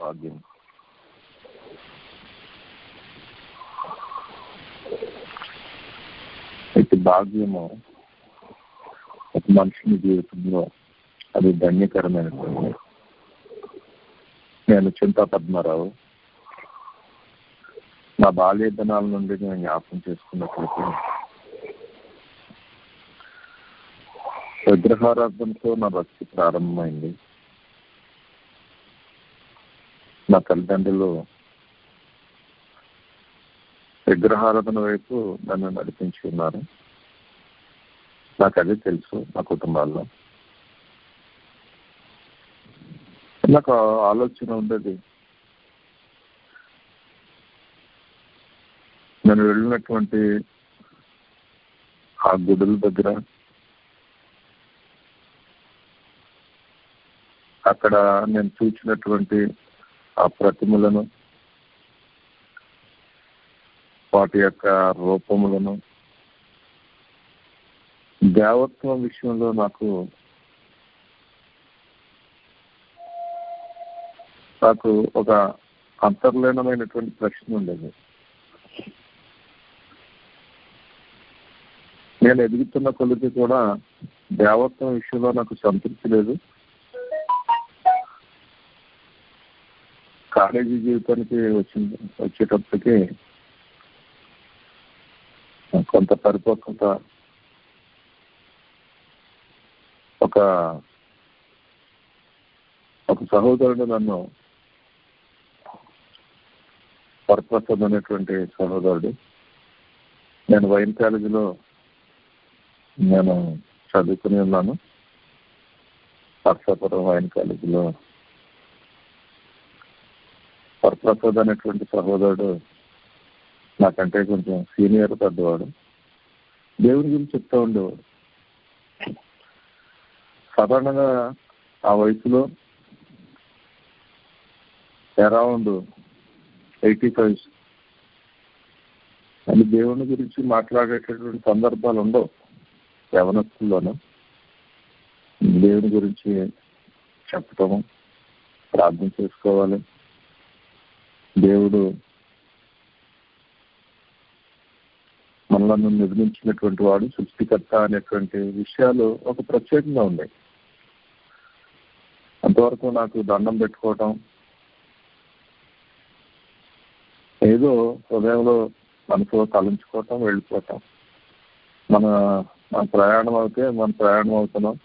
భాగ్యం అయితే భాగ్యము ఒక మనుషుని జీవితంలో అది ధన్యకరమైనటువంటి నేను చింతా పద్మారావు నా బాల్య దినాల నుండి నేను జ్ఞాపకం చేసుకున్నట్లయితే విగ్రహారాధనతో నా భక్తి ప్రారంభమైంది నా తల్లిదండ్రులు విగ్రహారాధన వైపు నన్ను నడిపించి ఉన్నారు నాకు అదే తెలుసు నా కుటుంబాల్లో నాకు ఆలోచన ఉండేది నేను వెళ్ళినటువంటి ఆ గుడుల దగ్గర అక్కడ నేను చూసినటువంటి ఆ ప్రతిమలను వాటి యొక్క రూపములను దేవత్వం విషయంలో నాకు నాకు ఒక అంతర్లీనమైనటువంటి ప్రశ్న ఉండేది నేను ఎదుగుతున్న కొలిది కూడా దేవత్వం విషయంలో నాకు సంతృప్తి లేదు కాలేజీ జీవితానికి వచ్చింది వచ్చేటప్పటికి కొంత పరిపక్వత ఒక ఒక సహోదరుడు నన్ను వరప్రసాద్ అనేటువంటి సహోదరుడు నేను వైన్ కాలేజీలో నేను చదువుకుని ఉన్నాను నర్సాపురం వైన్ కాలేజీలో వరప్రసాద్ అనేటువంటి సహోదరుడు నాకంటే కొంచెం సీనియర్ పెద్దవాడు దేవుని గురించి చెప్తా ఉండేవాడు సాధారణంగా ఆ వయసులో అరౌండ్ ఎయిటీ ఫైవ్ అని దేవుని గురించి మాట్లాడేటటువంటి సందర్భాలు ఉండవు యవనస్తుల్లోనూ దేవుని గురించి చెప్పటము ప్రార్థన చేసుకోవాలి దేవుడు మనలను నిర్మించినటువంటి వాడు సృష్టికర్త అనేటువంటి విషయాలు ఒక ప్రత్యేకంగా ఉన్నాయి అంతవరకు నాకు దండం పెట్టుకోవటం ఏదో హృదయంలో మనసులో తలంచుకోవటం వెళ్ళిపోవటం మన మన ప్రయాణం అయితే మన ప్రయాణం అవుతున్నాం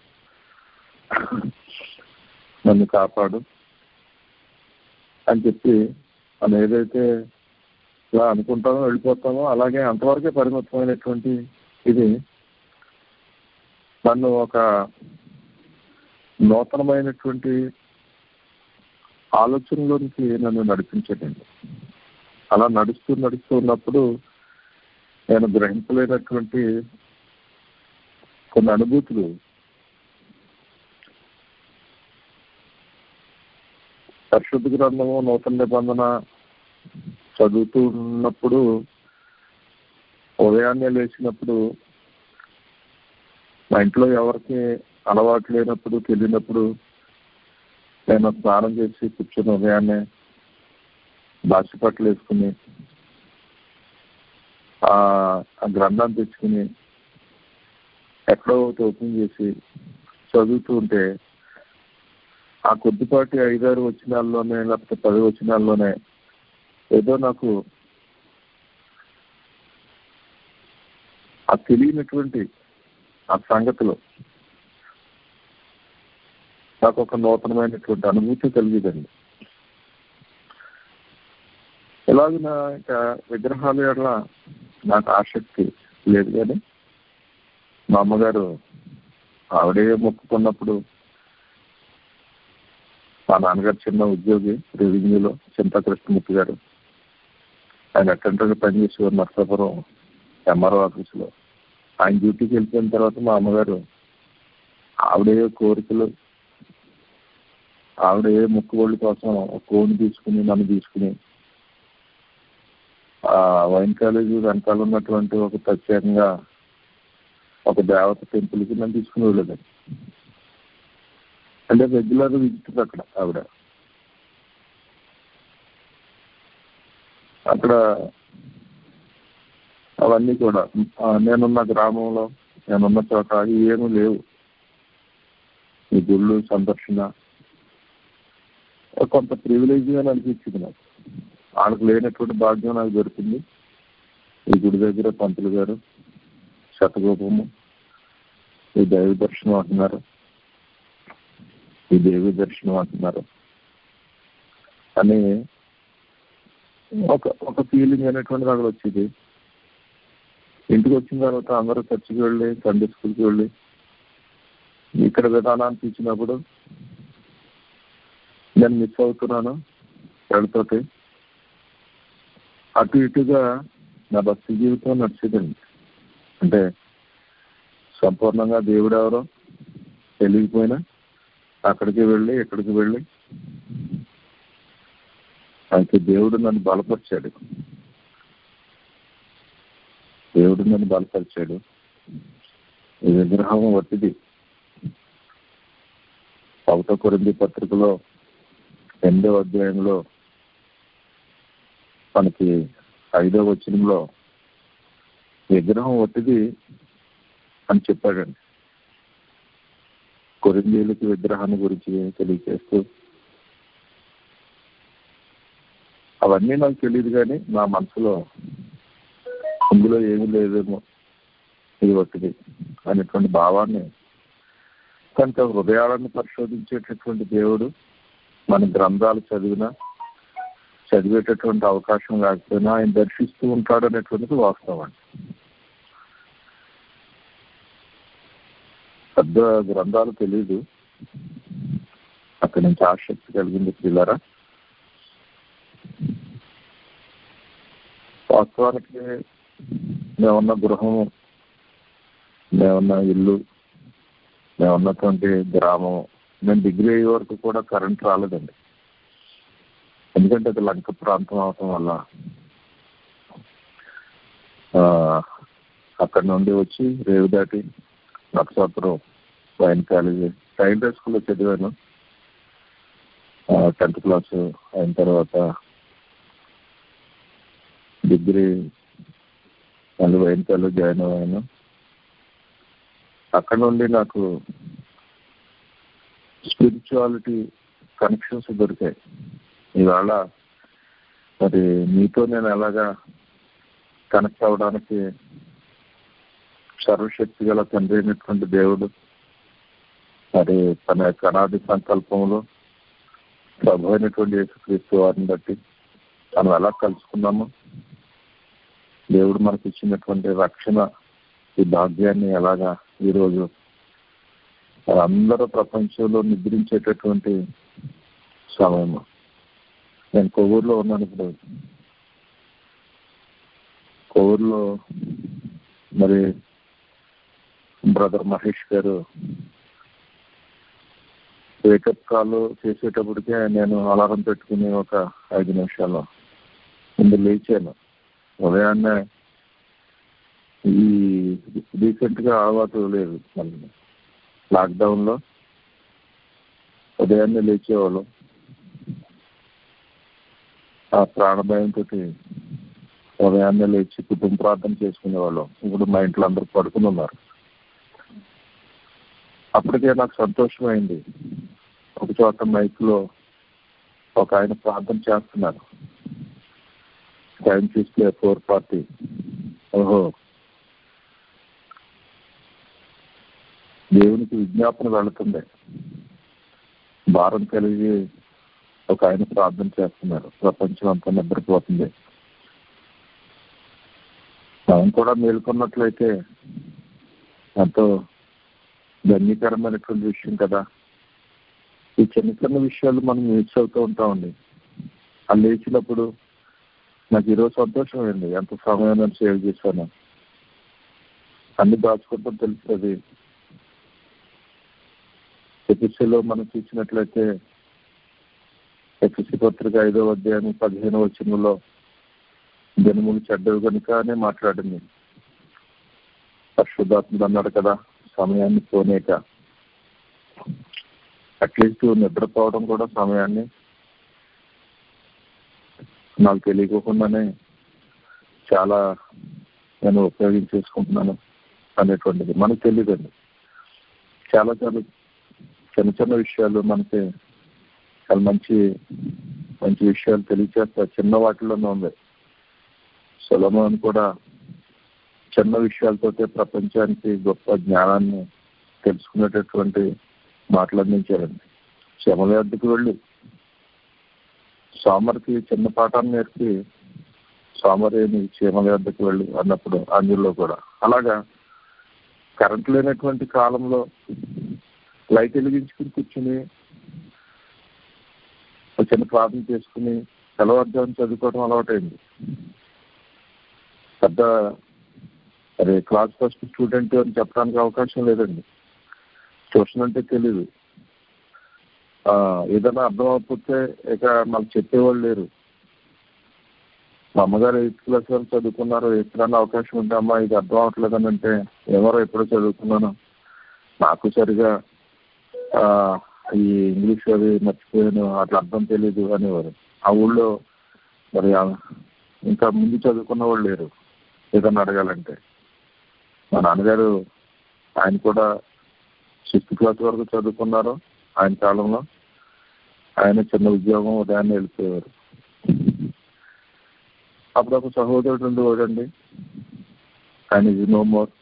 నన్ను కాపాడు అని చెప్పి మనం ఏదైతే ఇలా అనుకుంటామో వెళ్ళిపోతామో అలాగే అంతవరకే పరిమితమైనటువంటి ఇది నన్ను ఒక నూతనమైనటువంటి ఆలోచనలోనికి నన్ను నడిపించడండి అలా నడుస్తూ నడుస్తూ ఉన్నప్పుడు నేను గ్రహించలేనటువంటి కొన్ని అనుభూతులు పరిశుద్ధ గ్రంథము నూతన నిబంధన చదువుతూ ఉన్నప్పుడు ఉదయాన్నే లేచినప్పుడు మా ఇంట్లో ఎవరికి అలవాటు లేనప్పుడు తెలియనప్పుడు నేను స్నానం చేసి కూర్చొని ఉదయాన్నే బాసిపట్లు వేసుకుని ఆ గ్రంథాన్ని తెచ్చుకుని ఎక్కడో ఒకటి ఓపెన్ చేసి చదువుతూ ఉంటే ఆ కొద్దిపాటి ఐదారు వచనాల్లోనే లేకపోతే పది వచనాల్లోనే ఏదో నాకు ఆ తెలియనటువంటి ఆ సంగతిలో నాకు ఒక నూతనమైనటువంటి అనుభూతి కలిగేదండి ఎలాగిన ఇంకా విగ్రహాల ఎడల నాకు ఆసక్తి లేదు కానీ మా అమ్మగారు ఆవిడే మొక్కుకున్నప్పుడు మా నాన్నగారు చిన్న ఉద్యోగి రెవెన్యూలో చింతా కృష్ణమూర్తి గారు ఆయన అటెండర్గా పనిచేసేవారు నర్సాపురం ఎంఆర్ఓ ఆఫీసులో ఆయన డ్యూటీకి వెళ్ళిపోయిన తర్వాత మా అమ్మగారు ఆవిడే కోరికలు ఆవిడే మొక్కుబళ్ళు కోసం కోని తీసుకుని నన్ను తీసుకుని ఆ వైన్ కాలేజీ వెనకాల ఉన్నటువంటి ఒక ప్రత్యేకంగా ఒక దేవత టెంపుల్కి నన్ను తీసుకుని వెళ్ళేదండి అంటే రెగ్యులర్ విజిటర్ అక్కడ ఆవిడ అక్కడ అవన్నీ కూడా ఆ, నేనున్న గ్రామంలో నేనున్న చోట ఏమీ లేవు ఈ గుళ్ళు సందర్శన కొంత ప్రివిలేజ్ అని అనిపించింది నాకు వాళ్ళకి లేనటువంటి భాగ్యం నాకు దొరికింది ఈ గుడి దగ్గర పంతులు గారు శతగోపము ఈ దైవ దర్శనం అంటున్నారు ఈ దేవి దర్శనం అంటున్నారు అని ఒక ఒక ఫీలింగ్ అనేటువంటిది అక్కడ వచ్చింది ఇంటికి వచ్చిన తర్వాత అందరూ చర్చికి వెళ్ళి సండే స్కూల్కి వెళ్ళి ఇక్కడ విధానానికి ఇచ్చినప్పుడు నేను మిస్ అవుతున్నాను వాళ్ళతోటి అటు ఇటుగా నా భక్తి జీవితం నడిచేదండి అంటే సంపూర్ణంగా దేవుడు ఎవరో తెలియకపోయినా అక్కడికి వెళ్ళి ఇక్కడికి వెళ్ళి అయితే దేవుడు నన్ను బలపరిచాడు దేవుడు నన్ను బలపరిచాడు ఈ విగ్రహం వట్టిది ఒకటో కొరింది పత్రికలో రెండో అధ్యాయంలో మనకి ఐదో వచనంలో విగ్రహం వట్టిది అని చెప్పాడండి కొరిందీలకి విగ్రహాన్ని గురించి తెలియజేస్తూ అవన్నీ నాకు తెలియదు కానీ నా మనసులో అందులో ఏమీ లేదేమో ఇది ఒకటి అనేటువంటి భావాన్ని కనుక హృదయాలను పరిశోధించేటటువంటి దేవుడు మన గ్రంథాలు చదివినా చదివేటటువంటి అవకాశం లేకపోయినా ఆయన దర్శిస్తూ ఉంటాడు అనేటువంటిది వాస్తవం అండి పెద్ద గ్రంథాలు తెలీదు అక్కడి నుంచి ఆసక్తి కలిగింది పిల్లరా వాస్తవానికి మేమున్న గృహము మేమున్న ఇల్లు మేమున్నటువంటి గ్రామం నేను డిగ్రీ అయ్యే వరకు కూడా కరెంట్ రాలేదండి ఎందుకంటే అది లంక ప్రాంతం అవటం వల్ల ఆ, అక్కడ నుండి వచ్చి రేవు దాటి నక్షత్రం వైన్ కాలేజీ రైల్వే స్కూల్లో చదివాను టెన్త్ క్లాస్ అయిన తర్వాత డిగ్రీ మళ్ళీ వైన్ కాలేజ్ జాయిన్ అయ్యాను అక్కడ నుండి నాకు స్పిరిచువాలిటీ కనెక్షన్స్ దొరికాయి ఇవాళ మరి మీతో నేను ఎలాగా కనెక్ట్ అవ్వడానికి సర్వశక్తి గల తండ్రి అయినటువంటి దేవుడు మరి తన యొక్క అనాది సంకల్పంలో ప్రభు అయినటువంటి యేసుక్రీస్తు వారిని బట్టి మనం ఎలా కలుసుకున్నాము దేవుడు మనకి ఇచ్చినటువంటి రక్షణ ఈ భాగ్యాన్ని ఎలాగా ఈరోజు అందరూ ప్రపంచంలో నిద్రించేటటువంటి సమయము నేను కొవ్వూరులో ఉన్నాను ఇప్పుడు కొవ్వూరులో మరి బ్రదర్ మహేష్ గారు వేకప్ కాల్ చేసేటప్పటికే నేను అలారం పెట్టుకుని ఒక ఐదు నిమిషాల్లో ముందు లేచాను ఉదయాన్నే ఈ రీసెంట్ గా అలవాటు లేదు మళ్ళీ లాక్డౌన్ లో ఉదయాన్నే లేచేవాళ్ళం ఆ ప్రాణభయంతో ఉదయాన్నే లేచి కుటుంబ ప్రార్థన చేసుకునేవాళ్ళం ఇప్పుడు మా ఇంట్లో అందరూ పడుకుని ఉన్నారు అప్పటికే నాకు సంతోషమైంది ఒక చోట మైక్ లో ఒక ఆయన ప్రార్థన చేస్తున్నారు టైం చూస్తే ఫోర్ పార్టీ ఓహో దేవునికి విజ్ఞాపన వెళుతుంది భారం కలిగి ఒక ఆయన ప్రార్థన చేస్తున్నారు ప్రపంచం అంతా నిద్రపోతుంది మనం కూడా మేల్కొన్నట్లయితే ఎంతో ధన్యకరమైనటువంటి విషయం కదా ఈ చిన్న చిన్న విషయాలు మనం మిస్ అవుతూ ఉంటామండి ఆ లేచినప్పుడు నాకు ఈరోజు సంతోషం అయింది ఎంత సమయం నేను సేవ్ చేశాను అన్ని దాచుకుంటాం తెలుస్తుంది ఎపిసిలో మనం చూసినట్లయితే ఎపిసి పత్రిక ఐదో అధ్యాయం పదిహేను వచనంలో జనములు చెడ్డవి కనుక అని మాట్లాడింది పరిశుద్ధాత్ముడు అన్నాడు కదా సమయాన్ని పోనేక అట్లీస్ట్ నిద్రపోవడం కూడా సమయాన్ని నాకు తెలియకోకుండానే చాలా నేను ఉపయోగించేసుకుంటున్నాను అనేటువంటిది మనకు తెలియదండి చాలా చాలా చిన్న చిన్న విషయాలు మనకి చాలా మంచి మంచి విషయాలు తెలియచేస్తా చిన్న వాటిలోనే ఉంది సులభం కూడా చిన్న విషయాలతోటే ప్రపంచానికి గొప్ప జ్ఞానాన్ని తెలుసుకునేటటువంటి మాటలు అందించారండి శ్రమల వద్దకు వెళ్ళి సోమరికి చిన్న పాఠాన్ని నేర్పి సోమరేని చీమల వద్దకు వెళ్ళి అన్నప్పుడు అందులో కూడా అలాగా కరెంట్ లేనటువంటి కాలంలో లైట్ వెలిగించుకుని కూర్చుని ఒక చిన్న ప్రార్థన చేసుకుని తెల్లవారుజామున చదువుకోవడం అలవాటైంది పెద్ద అరే క్లాస్ ఫస్ట్ స్టూడెంట్ అని చెప్పడానికి అవకాశం లేదండి ట్యూషన్ అంటే తెలీదు ఆ, ఏదైనా అర్థం అవ్వకపోతే ఇక మాకు చెప్పేవాళ్ళు లేరు మా అమ్మగారు ఎయిత్ క్లాస్ వరకు చదువుకున్నారు ఎప్పుడన్నా అవకాశం ఉంటే అమ్మా ఇది అర్థం అవ్వట్లేదు అని అంటే ఎవరో ఎప్పుడో చదువుకున్నాను నాకు సరిగా ఆ, ఈ ఇంగ్లీష్ అవి మర్చిపోయాను అట్లా అర్థం తెలియదు అనేవారు ఆ ఊళ్ళో మరి ఆ- ఇంకా ముందు చదువుకున్న వాళ్ళు లేరు ఏదన్నా అడగాలంటే మా నాన్నగారు ఆయన కూడా సిక్స్త్ క్లాస్ వరకు చదువుకున్నారు ఆయన కాలంలో ఆయన చిన్న ఉద్యోగం ఉదయాన్నే వెళ్ళిపోయారు అప్పుడు ఒక సహోదరుడు ఉండేవాడండి ఆయన ఇది నో మోర్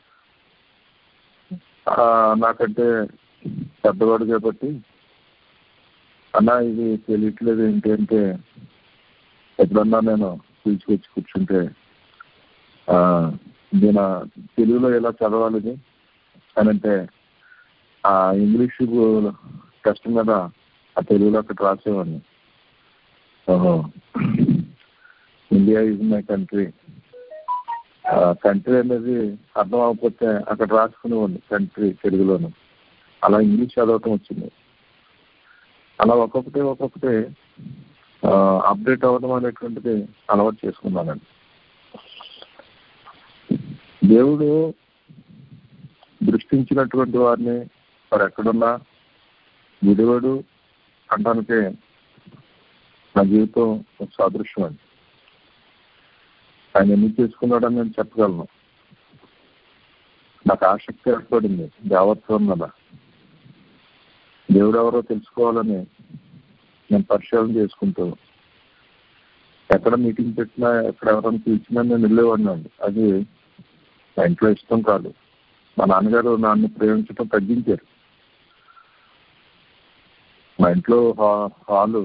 నాకంటే పెద్దవాడు కాబట్టి అన్నా ఇది తెలియట్లేదు ఏంటి అంటే ఎప్పుడన్నా నేను పిలిచుకొచ్చి కూర్చుంటే ఆ, నేను తెలుగులో ఎలా చదవాలి ఇది అని అంటే ఆ ఇంగ్లీష్ టెస్ట్ మీద ఆ తెలుగులో అక్కడ రాసేవాడిని ఓహో India is my country country అనేది అర్థం అవ్వకపోతే అక్కడ రాసుకునేవాడిని కంట్రీ తెలుగులోను అలా ఇంగ్లీష్ చదవటం వచ్చింది అలా ఒక్కొక్కటి ఒక్కొక్కటి అప్డేట్ అవ్వడం అనేటువంటిది అలవాటు చేసుకున్నానండి దేవుడు దృష్టించినటువంటి వారిని వారు ఎక్కడున్నా విడివడు అనడానికి నా జీవితం ఒక సాదృశ్యం అండి ఆయన ఎన్ని చేసుకున్నాడని నేను చెప్పగలను నాకు ఆసక్తి ఏర్పడింది దేవత్వం మీద దేవుడు ఎవరో తెలుసుకోవాలని నేను పరిశీలన చేసుకుంటూ ఎక్కడ మీటింగ్ పెట్టినా ఎక్కడ ఎవరైనా పిలిచినా నేను వెళ్ళేవాడిని అండి అది మా ఇంట్లో ఇష్టం కాదు మా నాన్నగారు నన్ను ప్రేమించడం తగ్గించారు మా ఇంట్లో హా- హాలు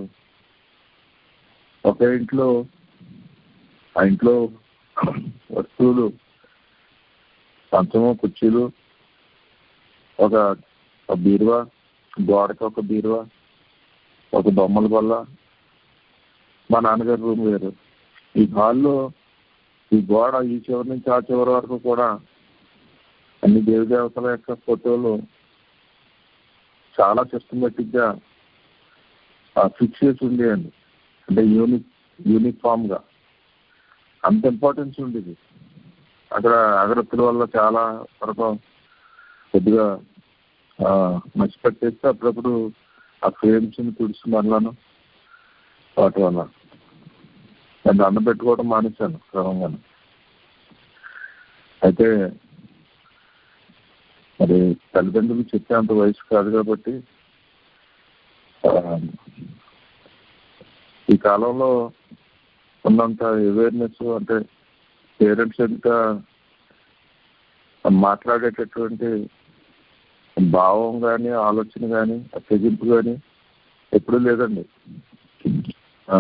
ఒకే ఇంట్లో ఆ ఇంట్లో వస్తువులు పంచము కుర్చీలు ఒక ఒక బీరువా గోడకి ఒక బీరువా ఒక బొమ్మల బల్ల మా నాన్నగారి రూమ్ వేరు ఈ హాల్లో ఈ గోడ ఈ చివరి నుంచి ఆ చివరి వరకు కూడా అన్ని దేవి దేవతల యొక్క ఫోటోలు చాలా సిస్టమేటిక్ గా ఫిక్స్ చేసి ఉండేయండి అంటే యూనిక్ యూనిఫామ్ గా అంత ఇంపార్టెన్స్ ఉండేది అక్కడ అగరత్తుల వల్ల చాలా వరకు కొద్దిగా ఆ, మర్చిపెట్టేస్తే అప్పుడప్పుడు ఆ ఫ్రేమ్స్ ని తుడిచి మరలాను వాటి వల్ల నేను దండం పెట్టుకోవడం మానేశాను క్రమంగాను అయితే మరి తల్లిదండ్రులు చెప్పేంత వయసు కాదు కాబట్టి ఆ, ఈ కాలంలో ఉన్నంత అవేర్నెస్ అంటే పేరెంట్స్ ఎంత మాట్లాడేటటువంటి భావం కానీ ఆలోచన కానీ తెగింపు కానీ ఎప్పుడూ లేదండి ఆ,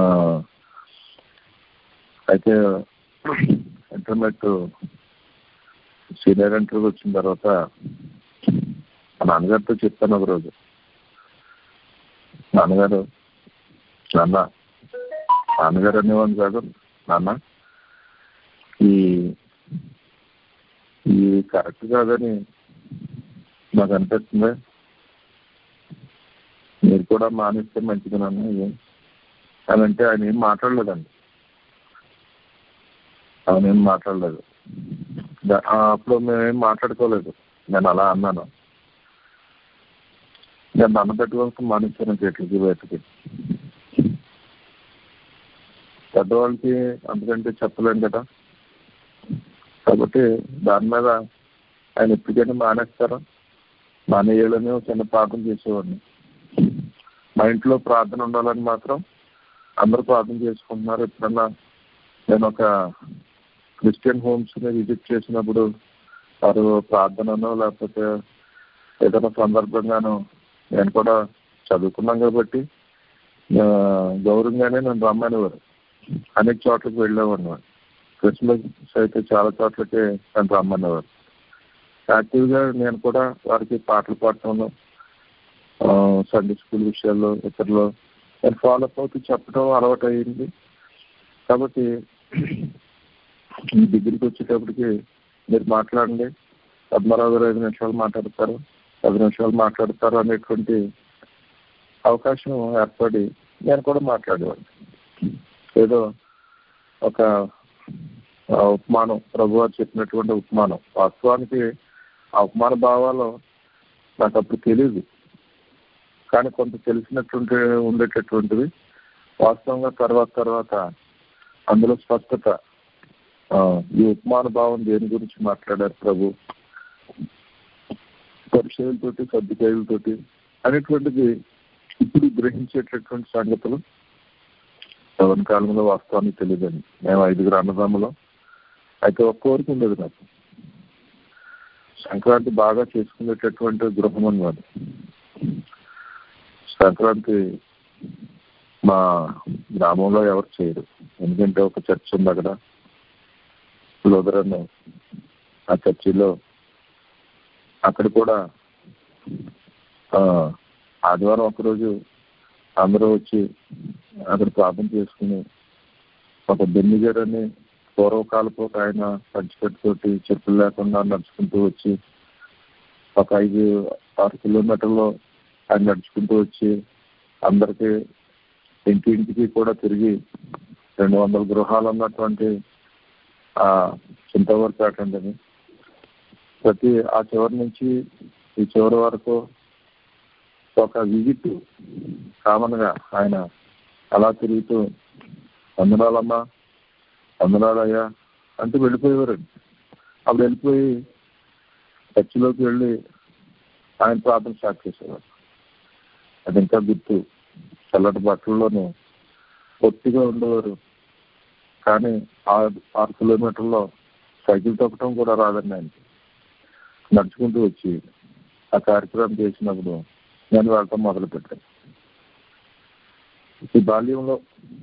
అయితే ఇంటర్నెట్ సీనియర్ ఇంటర్వ్యూ వచ్చిన తర్వాత మా నాన్నగారితో చెప్పాను ఒకరోజు నాన్నగారు నాన్న నాన్నగారు అనేవాడిని కాదు నాన్న ఈ ఈ కరెక్ట్ కాదని నాకు అనిపిస్తుంది మీరు కూడా మానేస్తే మంచిది నాన్న ఇది అని అంటే ఆయన ఏం మాట్లాడలేదండి ఆయన ఏం మాట్లాడలేదు దా- ఆ, అప్పుడు మేమేం మాట్లాడుకోలేదు నేను అలా అన్నాను నేను దండ పెట్టుకోవాల్సి మానేశాను చెట్లకి బయటకి పెద్దవాళ్ళకి అందుకంటే చెప్పలేం కదా కాబట్టి దాని మీద ఆయన ఎప్పటికైనా మానేస్తారా మానేయాలని ఒక చిన్న ప్రార్థన చేసేవాడిని మా ఇంట్లో ప్రార్థన ఉండాలని మాత్రం అందరూ ప్రార్థన చేసుకుంటున్నారు ఎప్పుడన్నా నేను ఒక క్రిస్టియన్ హోమ్స్ ని విజిట్ చేసినప్పుడు వారు ప్రార్థనలో లేకపోతే ఏదైనా సందర్భంగానో నేను కూడా చదువుకున్నాం కాబట్టి ఆ, గౌరవంగానే నన్ను రమ్మనేవారు అనేక చోట్లకి వెళ్ళేవాడిని క్రిస్మస్ అయితే చాలా చోట్లకి నన్ను రమ్మనేవారు యాక్టివ్గా నేను కూడా వారికి పాటలు పాడటంలో ఆ, సండే స్కూల్ విషయాల్లో ఇతరులో నేను ఫాలో అవుతూ చెప్పడం అలవాటు అయ్యింది కాబట్టి ఈ డిగ్రీకి వచ్చేటప్పటికి మీరు మాట్లాడండి పద్మరావు గారు ఐదు నిమిషాలు మాట్లాడతారు పది నిమిషాలు మాట్లాడతారు అనేటువంటి అవకాశం ఏర్పడి నేను కూడా మాట్లాడేవాడిని ఏదో ఒక ఆ, ఉపమానం ప్రభు వారు చెప్పినటువంటి ఉపమానం వాస్తవానికి ఆ ఉపమాన భావాలు నాకు అప్పుడు తెలియదు కానీ కొంత తెలిసినటువంటి ఉండేటటువంటివి వాస్తవంగా తర్వాత తర్వాత అందులో స్పష్టత ఆ, ఈ ఉపమాన భావం దేని గురించి మాట్లాడారు ప్రభు పరిచయాలతోటి సర్దికాయలతోటి అనేటువంటిది ఇప్పుడు గ్రహించేటటువంటి సంగతులు యవన కాలంలో వాస్తవానికి తెలియదండి మేము ఐదుగురు అన్నదమ్ములం అయితే ఒక్క కోరిక ఉండేది నాకు సంక్రాంతి బాగా చేసుకునేటటువంటి గృహం అన్నమాట సంక్రాంతి మా గ్రామంలో ఎవరు చేయరు ఎందుకంటే ఒక చర్చ్ ఉంది అక్కడ లోదరన్ ఆ చర్చిలో అక్కడ కూడా ఆ, ఆదివారం ఒకరోజు అందరూ వచ్చి అక్కడ ప్రార్థన చేసుకుని ఒక బెన్ని గారు అని పూర్వకాలపు ఒక ఆయన పంచిపెట్టుతోటి చెప్పులు లేకుండా నడుచుకుంటూ వచ్చి ఒక ఐదు ఆరు కిలోమీటర్లు ఆయన నడుచుకుంటూ వచ్చి అందరికీ ఇంటి ఇంటికి కూడా తిరిగి రెండు వందల గృహాలు ఉన్నటువంటి ఆ చింతవరపేట అండి ప్రతి ఆ చివరి నుంచి ఈ చివరి వరకు ఒక విజిట్ కామన్ గా ఆయన అలా తిరుగుతూ వందనాలమ్మా వందనాలయ్యా అంటూ వెళ్ళిపోయేవారండి అప్పుడు వెళ్ళిపోయి చర్చిలోకి వెళ్ళి ఆయన ప్రార్థన స్టార్ట్ చేసేవారు అది ఇంకా గుర్తు చల్లటి బట్టల్లోనూ పొట్టిగా ఉండేవారు కానీ ఆరు ఆరు కిలోమీటర్లో సైకిల్ తొక్కడం కూడా రాదండి ఆయనకి నడుచుకుంటూ వచ్చి ఆ కార్యక్రమం చేసినప్పుడు నేను వెళ్ళటం మొదలు పెట్టాను ఈ బాల్యంలో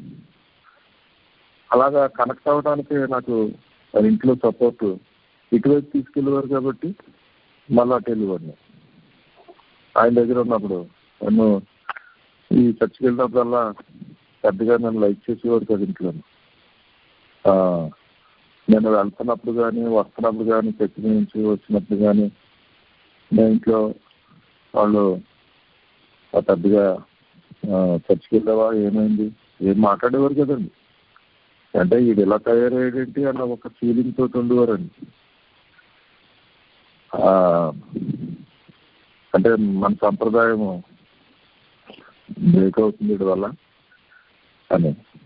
అలాగా కనెక్ట్ అవ్వడానికి నాకు వాళ్ళ ఇంట్లో సపోర్ట్ ఇటువైపు తీసుకెళ్ళేవారు కాబట్టి మళ్ళా అటు వెళ్ళేవాడిని ఆయన దగ్గర ఉన్నప్పుడు నన్ను ఈ చర్చికి వెళ్ళినప్పుడల్లా పెద్దగా నన్ను లైక్ చేసేవాడు కదా ఇంట్లో ఆ, నేను వెళ్తున్నప్పుడు కానీ వస్తున్నప్పుడు కానీ చర్చి నుంచి వచ్చినప్పుడు కానీ నా ఇంట్లో వాళ్ళు ఆ పెద్దగా ఆ, చర్చికి వెళ్ళావా ఏమైంది ఏం మాట్లాడేవారు కదండి అంటే ఇది ఇలా తయారయ్యేదేంటి అన్న ఒక ఫీలింగ్ తోటి ఉండేవారండి ఆ, అంటే మన సంప్రదాయం బ్రేక్ అవుతుంది వీడి వల్ల అని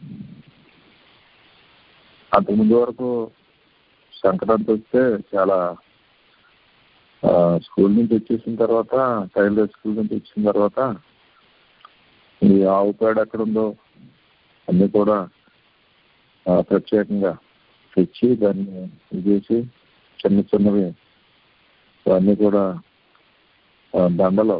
అంతకుముందు వరకు సంక్రాంతి వస్తే చాలా ఆ, స్కూల్ నుంచి వచ్చేసిన తర్వాత టైలర్ స్కూల్ నుంచి వచ్చిన తర్వాత ఈ ఆవు పేడ ఎక్కడ ఉందో అన్నీ కూడా ఆ, ప్రత్యేకంగా తెచ్చి దాన్ని ఇది చేసి చిన్న చిన్నవి అవన్నీ కూడా ఆ, దండలో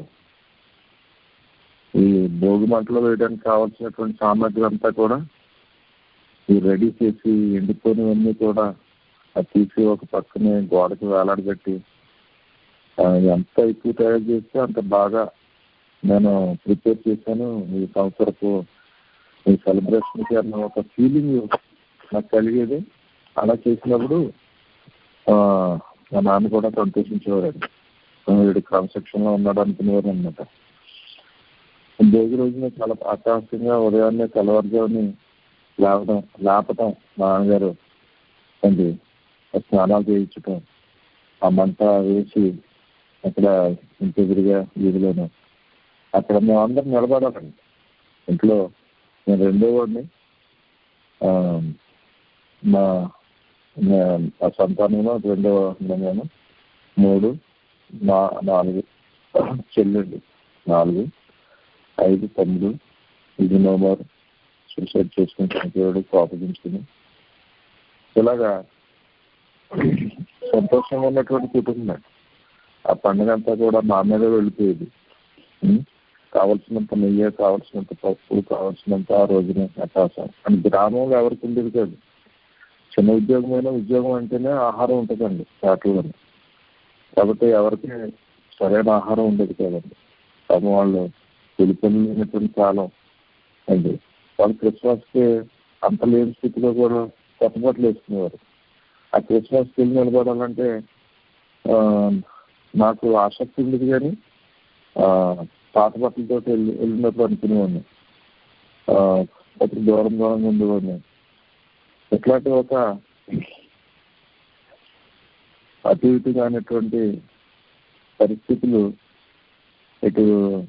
ఈ భోగి మంటలో వేయడానికి కావాల్సినటువంటి సామాగ్రి అంతా కూడా ఈ రెడీ చేసి ఎండిపోయినవన్నీ కూడా అది తీసి ఒక పక్కనే గోడకి వేలాడబెట్టి ఆ, ఎంత ఎక్కువ తయారు చేస్తే అంత బాగా నేను ప్రిపేర్ చేశాను ఈ సంవత్సరపు ఈ సెలబ్రేషన్కి అన్న ఒక ఫీలింగ్ నాకు కలిగేది అలా చేసినప్పుడు ఆ, మా నాన్న కూడా సంతోషించేవారండి ఆ, వీడు క్రమశిక్షణలో ఉన్నాడు అనుకునేవారు అనమాట భోగి రోజున చాలా ఆకాశంగా ఉదయాన్నే తెల్లవారుజాముని లేవడం లేపటం మా నాన్నగారు అండి స్నానాలు చేయించటం ఆ మంట వేసి అక్కడ ఇంటి ఎదురుగా వీధిలోను అక్కడ మేమందరం నిలబడాలండి ఇంట్లో నేను రెండో వాడిని ఆ, మా నా- నా సంతానంలో రెండవ నేను మూడు నా నాలుగు చెల్లెళ్ళు నాలుగు ఐదు తొమ్మిది ఇది నోమారు సూసైడ్ చేసుకుని చనిపోయాడు కోపగించుకుని ఇలాగా సంతోషంగా ఉన్నటువంటి కుటుంబం ఆ పండుగ అంతా కూడా మా మీద వెళ్ళిపోయేది ఉం? కావలసినంత నెయ్యి కావలసినంత పప్పు కావలసినంత ఆ రోజున అవకాశం అని గ్రామంలో ఎవరికి ఉండేది కాదు చిన్న ఉద్యోగమైన ఉద్యోగం అంటేనే ఆహారం ఉంటుందండి ఫ్యాక్టరీలో కాబట్టి ఎవరికి సరైన ఆహారం ఉండేది కాదండి పాపం వాళ్ళు వెళ్ళిపోయిన లేనటువంటి కాలం అండి వాళ్ళు క్రిస్మస్కి అంత లేని స్థితిలో కూడా కొత్త బట్టలు వేసుకునేవారు ఆ క్రిస్మస్కి వెళ్ళి నిలబడాలంటే ఆ, నాకు ఆసక్తి ఉండేది కానీ ఆ, పాత బట్టలతో వెళ్ళి వెళ్ళినప్పుడు అనుకునేవాడిని ఆ, కొంచెం దూరం దూరంగా ఉండేవాడిని ఇట్లాంటి ఒక అటు ఇటు కానిటువంటి పరిస్థితులు ఇటు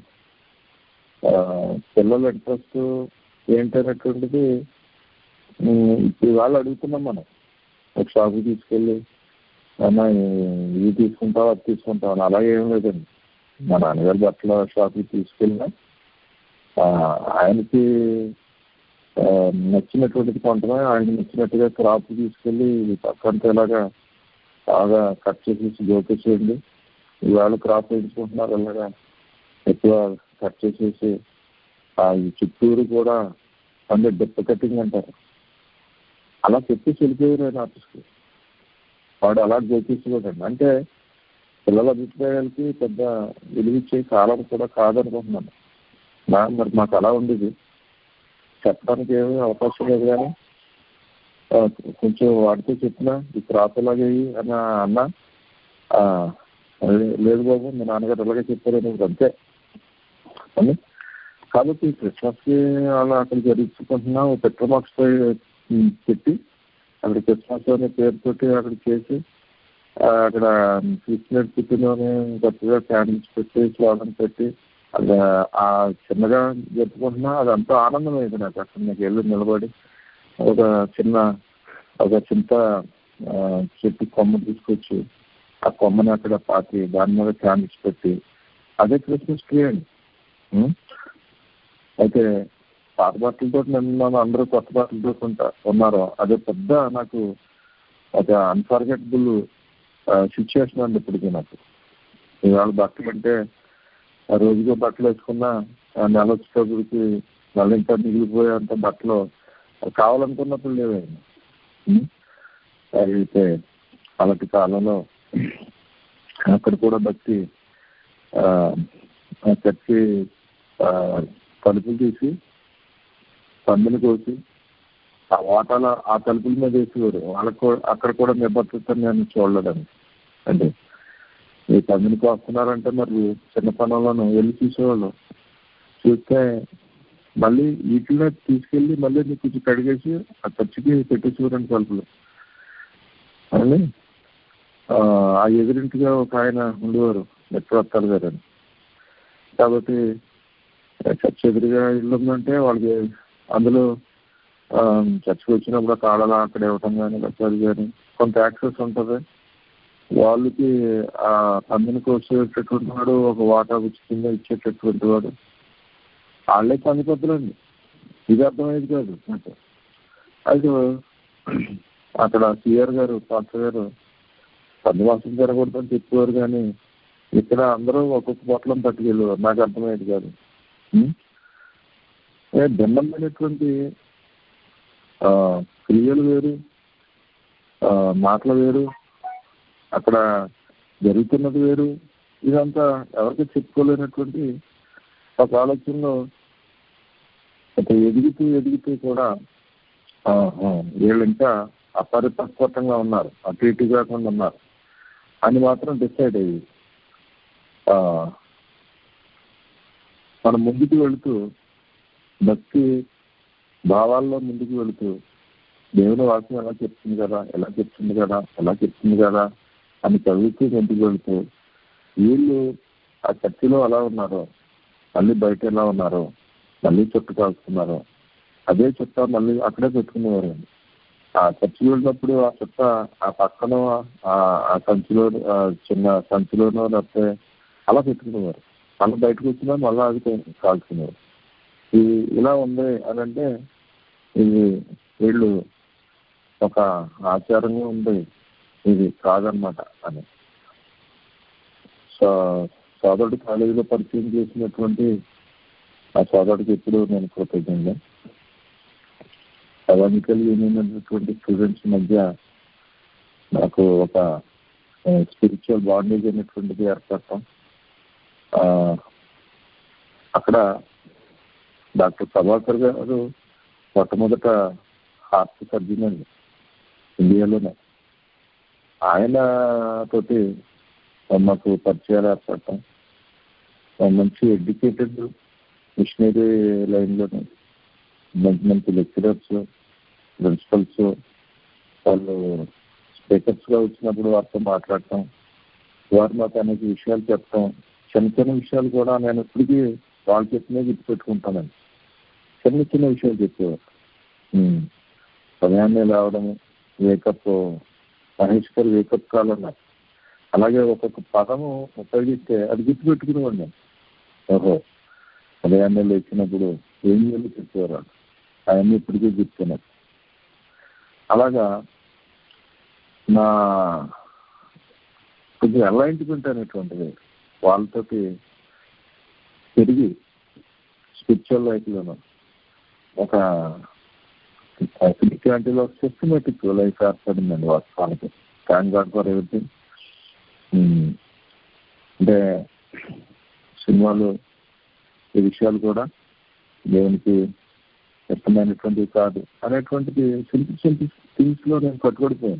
ఆ, పిల్లల ఇంట్రెస్ట్ ఏంటనేటువంటిది ఉమ్, ఇప్పుడు వాళ్ళు అడుగుతున్నాం మనం ఒక షాప్కి తీసుకెళ్ళి అన్న ఇవి తీసుకుంటావా అది తీసుకుంటావా అని అలాగే ఏం లేదండి మా నాన్నగారు బట్టల షాప్కి తీసుకెళ్ళినా ఆ, ఆయనకి ఆ, నచ్చినటువంటిది కొంటమే ఆయన నచ్చినట్టుగా క్రాప్ తీసుకెళ్ళి పక్కంతా ఇలాగా బాగా కట్ చేసేసి జోకేసేయండి ఇవాళ క్రాప్ వేయించుకుంటున్నారు ఇలాగా ఎక్కువ కట్ చేసేసి ఆ ఈ చుట్టూరు కూడా అంటే డెప్ కటింగ్ అంటారు అలా చెప్పేసి వెళ్ళిపోయారు ఆయన ఆఫీస్కి వాడు అలా జోకేసుకోడండి అంటే పిల్లల అభిప్రాయాలకి పెద్ద విలువిచ్చే కాలం కూడా కాదనుకుంటున్నాను నా మరి మాకు అలా ఉండేది చెప్పడానికి ఏమీ అవకాశం లేదు కానీ ఆ, కొంచెం వాడితో చెప్పిన ఈ క్రాప్ ఇలాగే అన్న అన్న ఆ, అదే, లేదు బాబు మీ నాన్నగారు ఇలాగే చెప్పారు నీకు అంతే అని కాబట్టి క్రిస్మస్కి అలా అక్కడ జరుపుకుంటున్నా పెట్రోల్ బాక్స్ పై ఉమ్, పెట్టి అక్కడ క్రిస్మస్ అనే పేరుతోటి అక్కడ చేసి ఆ, అక్కడ క్రిస్మస్ పుట్టినని కొత్తగా క్యాండిల్స్ పెట్టి స్లోగన్ పెట్టి అది ఆ చిన్నగా జరుపుకుంటున్నా అదంతా ఆనందం అయింది నాకు అక్కడ నాకు వెళ్ళి నిలబడి ఒక చిన్న ఒక చింత ఆ, చెట్టు కొమ్మ తీసుకొచ్చి ఆ కొమ్మని అక్కడ పాతి దాని మీద క్యాండిల్స్ పెట్టి అదే క్రిస్మస్ ట్రీ అండి ఉం? అయితే పాత బట్టలతో నిన్న అందరూ కొత్త బట్టలతో ఉంటా ఉన్నారు అదే పెద్ద నాకు ఒక అన్ఫర్గెటబుల్ సిచ్యువేషన్ అండి ఇప్పటికీ నాకు ఇవాళ బట్టలు అంటే ఆ రోజుగా బట్టలు వేసుకున్నా ఆ నెల వచ్చేటప్పటికి మళ్ళీ ఇంకా మిగిలిపోయేంత బట్టలు కావాలనుకున్నప్పుడు లేవండి ఉం? అయితే అలాంటి కాలంలో అక్కడ కూడా భక్తి ఆ, ఆ చర్చి ఆ, తలుపులు తీసి పందులు కోసి ఆ వాటాల ఆ తలుపుల మీద వేసేవారు వాళ్ళకు కూడా- అక్కడ కూడా నిబద్ధత నేను చూడలేదండి అంటే ఈ పందులు కోస్తున్నారంటే మరి చిన్న పనులను వెళ్ళి చూసేవాళ్ళు చూస్తే మళ్ళీ వీటిలో తీసుకెళ్ళి మళ్ళీ నీకు కొంచెం కడిగేసి ఆ చర్చికి పెట్టేసేవారండి తలుపులు అని ఆ ఆ ఎదురింటిగా ఒక ఆయన ఉండేవారు నెట్వర్కాలు గారు అని కాబట్టి చర్చ్ ఎదురుగా ఇల్లు ఉందంటే వాళ్ళకి అందులో ఆ, చర్చికి వచ్చినప్పుడు ఆ తాళాలు అక్కడ ఇవ్వటం కానీ అది కానీ కొంత యాక్సెస్ ఉంటుంది వాళ్ళకి ఆ పందిని కోసేటటువంటి వాడు ఒక వాటా ఉచితంగా ఇచ్చేటటువంటి వాడు వాళ్ళే పందిపత్రులండి ఇది అర్థమయ్యేది కాదు నాకు అయితే అక్కడ సిఆర్ గారు పాస్టర్ గారు పందివాసం జరగకూడదని చెప్పేవారు కానీ ఇక్కడ అందరూ ఒక్కొక్క పొట్లం పట్టుకెళ్ళేవారు నాకు అర్థమయ్యేది కాదు ఉం? ఏ భిన్నమైనటువంటి ఆ, క్రియలు వేరు ఆ, మాటలు వేరు అక్కడ జరుగుతున్నది వేరు ఇదంతా ఎవరికి చెప్పుకోలేనటువంటి ఒక ఆలోచనలో ఒక ఎదుగుతూ ఎదుగుతూ కూడా ఆ, ఆ, వీళ్ళు ఇంకా అపరిపక్వతంగా ఉన్నారు అటు ఇటు కాకుండా ఉన్నారు అని మాత్రం డిసైడ్ అయ్యి ఆ, మనం ముందుకు వెళుతూ భక్తి భావాల్లో ముందుకు వెళుతూ దేవుని వాక్యం ఎలా చెప్తుంది కదా ఎలా చెప్తుంది కదా ఎలా చెప్తుంది కదా అని చదువుతూ ముందుకు వెళుతూ వీళ్ళు ఆ చర్చిలో ఎలా ఉన్నారో మళ్ళీ బయట ఎలా ఉన్నారో మళ్ళీ చుట్టు కాల్చున్నారో అదే చుట్ట మళ్ళీ అక్కడే పెట్టుకునేవారు ఆ చర్చిలో ఉన్నప్పుడు ఆ చుట్ట ఆ పక్కన ఆ సంచిలో చిన్న సంచిలోనో లేకపోతే అలా పెట్టుకునేవారు మళ్ళీ బయటకు వచ్చినా మళ్ళీ అది కాల్చుకునేవారు ఇది ఇలా ఉంది అని అంటే ఇది వీళ్ళు ఒక ఆచారంగా ఉంది ఇది కాదనమాట అని సో సోదరుడు కాలేజీలో పరిచయం చేసినటువంటి ఆ సోదరుడికి ఎప్పుడు నేను కృతజ్ఞంగా ఎవానికల్ యూనియన్ అనేటువంటి స్టూడెంట్స్ మధ్య నాకు ఒక స్పిరిచువల్ బాండేజ్ అనేటువంటిది ఏర్పడటం అక్కడ డాక్టర్ ప్రభాకర్ గారు మొట్టమొదట హార్ట్ సర్జన్ అండి ఇండియాలోనే ఆయన తోటి మాకు పరిచయాలు ఏర్పడటం మంచి ఎడ్యుకేటెడ్ మిషనరీ లైన్లోనే మంచి మంచి లెక్చరర్స్ ప్రిన్సిపల్స్ వాళ్ళు స్పీకర్స్గా వచ్చినప్పుడు వారితో మాట్లాడటం వారు మాకు అనేక విషయాలు చెప్తాం చిన్న చిన్న విషయాలు కూడా నేను ఇప్పటికీ వాళ్ళు చెప్పినే గుర్తుపెట్టుకుంటానండి చిన్న చిన్న విషయాలు చెప్పేవారు సమయాన్ని రావడము వేకప్ మహేష్ గారు వేకప్ కాల్ అన్నారు అలాగే ఒక్కొక్క పదము ఉపయోగిస్తే అది గుర్తుపెట్టుకునేవాడు నేను ఓహో ఉదయాన్నే లేచినప్పుడు ఏం చేయాలి చెప్పేవారు అవన్నీ ఇప్పటికీ గుర్తున్నారు అలాగా నా కొంచెం అలైన్మెంట్ అనేటువంటిది వాళ్ళతోటి తిరిగి స్పిరిచువల్ లైఫ్లోను ఒక క్రిస్టియానిటీలో సిస్టమేటిక్ లైఫ్ ఏర్పడిందండి వాస్తవానికి థ్యాంక్ గాడ్ ఫర్ ఎవ్రీథింగ్ అంటే సినిమాలు ఈ విషయాలు కూడా దేవునికి ఇష్టమైనటువంటివి కాదు అనేటువంటిది సింపుల్ సింపుల్ థింగ్స్ లో నేను కట్టుబడిపోయాను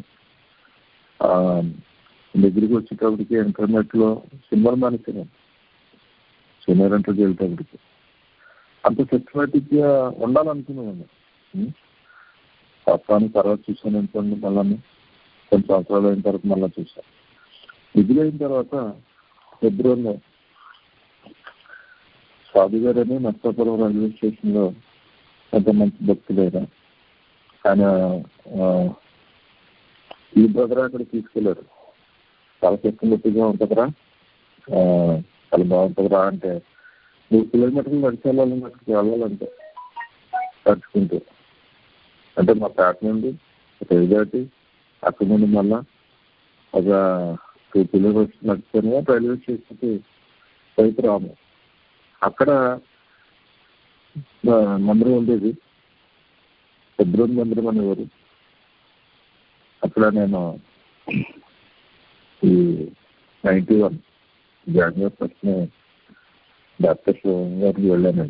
దగ్గరికి వచ్చేటప్పటికి ఇంటర్నెట్ లో సినిమాలు మానేసాను సీనియర్ ఇంటర్కి వెళ్ళేటప్పటికి అంత సిస్టమేటిక్ గా ఉండాలనుకున్నాను వాస్తవానికి తర్వాత చూసాను అనుకోండి మళ్ళీ కొన్ని సంవత్సరాలు అయిన తర్వాత మళ్ళీ చూసాను డిగ్రీ అయిన తర్వాత ఫిబ్రవరిలో సాధు గారు అని నర్సాపురం రైల్వే స్టేషన్ లో పెద్ద మంచి భక్తులేరా ఆయన ఈ బ్రదర్ అక్కడ తీసుకెళ్లారు చాలా చెక్కముట్టిగా ఉంటుందిరా చాలా బాగుంటుందిరా అంటే మూడు కిలోమీటర్లు నడిచి వెళ్ళాలని అక్కడికి వెళ్ళాలంటే నడుచుకుంటూ అంటే మా పేట నుండి రైలు దాటి అక్కడి నుండి మళ్ళా ఒక టూ కిలోమీటర్స్ నడుచుకొని రైల్వే స్టేషన్కి పైకి రాము అక్కడ మందిరం ఉండేది ఫిబ్రవరి మందిరం అనేవారు అక్కడ నేను ఈ ninety one January first doctor గారికి వెళ్ళానండి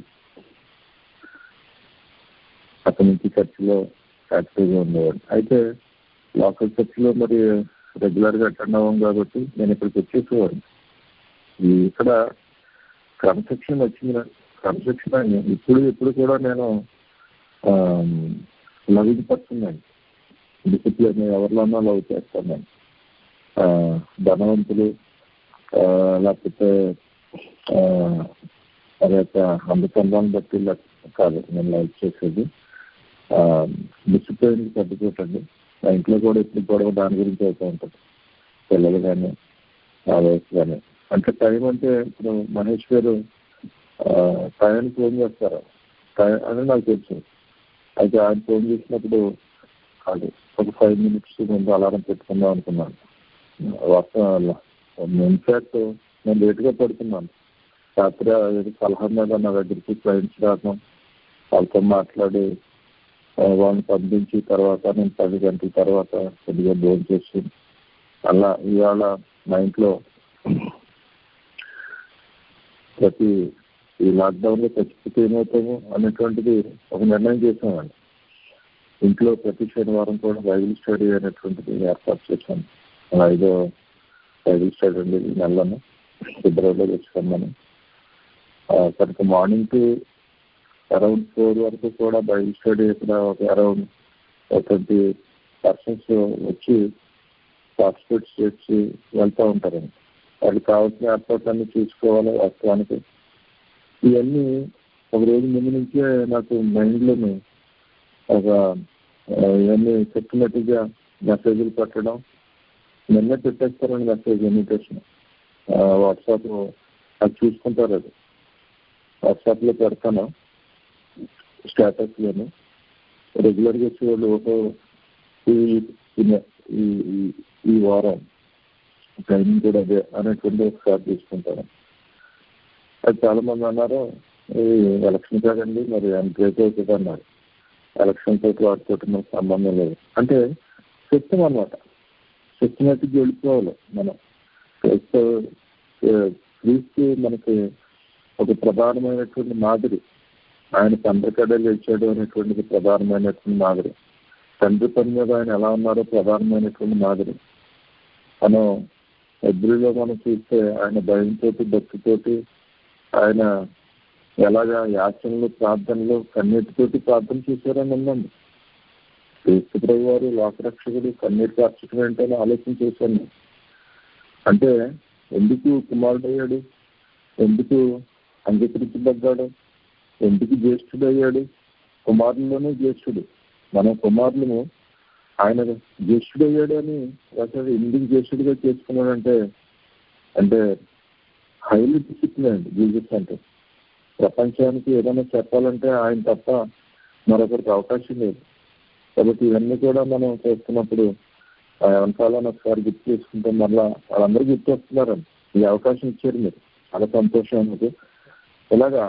అక్కడి నుంచి చర్చిలో యాక్టివ్గా ఉండేవాడు అయితే లోకల్ చర్చిలో మరి రెగ్యులర్గా అటెండ్ అవ్వం కాబట్టి నేను ఇక్కడికి వచ్చేసేవాడిని ఇక్కడ క్రమశిక్షణ వచ్చింది క్రమశిక్షణ ఇప్పుడు ఇప్పుడు కూడా నేను లవింగ్ పర్సన్ అండి డిసిప్లిన్ ఎవరిలోనో లవ్ చేస్తాను నేను ధనవంతులు లేకపోతే అదే యొక్క అందుకందాన్ని బట్టి కాదు నేను లైక్ చేసేది డిసిప్లిన్ పెద్దకోటండి మా ఇంట్లో కూడా ఎప్పుడు గొడవ దాని గురించి అవుతూ ఉంటుంది పిల్లలు కానీ నా వయసు కానీ అంటే టైం అంటే ఇప్పుడు మహేష్ గారు టైంకి ఫోన్ చేస్తారు టైం అని నాకు తెలుసు అయితే ఆయన ఫోన్ చేసినప్పుడు అది ఒక ఫైవ్ మినిట్స్ ముందు అలారం పెట్టుకుందాం అనుకున్నాను వర్షం ఇన్ఫాక్ట్ నేను లేట్గా పడుతున్నాను రాత్రి సలహా మీద నా దగ్గరికి క్లయింట్స్ రావడం వాళ్ళతో మాట్లాడి వాళ్ళని పంపించి తర్వాత నేను పది గంటల తర్వాత కొద్దిగా భోజనం చేసి అలా ఇవాళ మా ఇంట్లో ప్రతి ఈ లాక్డౌన్లో చచ్చిపోతే ఏమవుతాము అనేటువంటిది ఒక నిర్ణయం చేసామండి ఇంట్లో ప్రతి శనివారం కూడా బైబిల్ స్టడీ అనేటువంటిది ఏర్పాటు చేశాను ఐదో బైబిల్ స్టడీ అండి ఈ నెలను ఫిబ్రవరిలో తెచ్చుకున్నాను కనుక మార్నింగ్ టు అరౌండ్ ఫోర్ వరకు కూడా బైబిల్ స్టడీ ఇక్కడ ఒక అరౌండ్ ట్వంటీ పర్సన్స్ వచ్చి పార్టిసిపేట్ చేసి వెళ్తూ ఉంటారండి వాళ్ళకి కావాల్సిన ఏర్పాట్లన్నీ చూసుకోవాలి వాస్తవానికి ఇవన్నీ ఒక రోజు ముందు నుంచే నాకు మైండ్లోనే ఒక ఆ, ఇవన్నీ సిస్టమేటిక్ గా మెసేజ్లు పెట్టడం నిన్నే పెట్టేస్తారండి మెసేజ్ ఇన్విటేషన్ వాట్సాప్ అది చూసుకుంటారు అది వాట్సాప్ లో పెడతాను స్టేటస్ లోను రెగ్యులర్ గా వచ్చేవాళ్ళు ఓహో ఈ ఈ- ఈ- ఈ- ఈ వారం టైమింగ్ కూడా అదే అనేటువంటి ఒకసారి తీసుకుంటాను అది చాలా మంది అన్నారు ఈ ఎలక్షన్ కాదండి మరి ఎంకరేజ్ అవుతుంది అన్నారు ఎలక్షన్ తోటి వాటితోటి మనకు సంబంధం లేదు అంటే సిస్టమ్ అనమాట సిస్టమేటిక్ వెళ్ళిపోవాలి మనం క్రీస్తు మనకి ఒక ప్రధానమైనటువంటి మాదిరి ఆయన తండ్రి కడలు ఇచ్చాడు అనేటువంటిది ప్రధానమైనటువంటి మాదిరి తండ్రి పని మీద ఆయన ఎలా ఉన్నారో ప్రధానమైనటువంటి మాదిరి మనం ఎబ్రిలో మనం చూస్తే ఆయన భయంతో భక్తితోటి ఆయన ఎలాగా యాచనలు ప్రార్థనలు కన్నీటితోటి ప్రార్థన చేశారని ఉందండి క్రీస్తు ప్రభు వారు లోకరక్షకుడు కన్నీటి కార్చకం ఏంటని ఆలోచన చేశాను అంటే ఎందుకు కుమారుడు అయ్యాడు ఎందుకు అంగీకరించబడ్డాడు ఎందుకు జ్యేష్ఠుడు అయ్యాడు కుమారుల్లోనే జ్యేష్ఠుడు మనం కుమారులము ఆయన జ్యేష్ఠుడు అయ్యాడు అని అసలు ఎందుకు జ్యేష్ఠుడిగా చేసుకున్నాడంటే అంటే హైలీ డిసిప్లిన్ అండి జీసస్ అంటే ప్రపంచానికి ఏదైనా చెప్పాలంటే ఆయన తప్ప మరొకరికి అవకాశం లేదు కాబట్టి ఇవన్నీ కూడా మనం చేస్తున్నప్పుడు ఆ వెనకాలని ఒకసారి గుర్తు చేసుకుంటే మళ్ళా వాళ్ళందరూ గుర్తు వస్తున్నారండి ఈ అవకాశం ఇచ్చారు మీరు చాలా సంతోషం మీకు ఇలాగా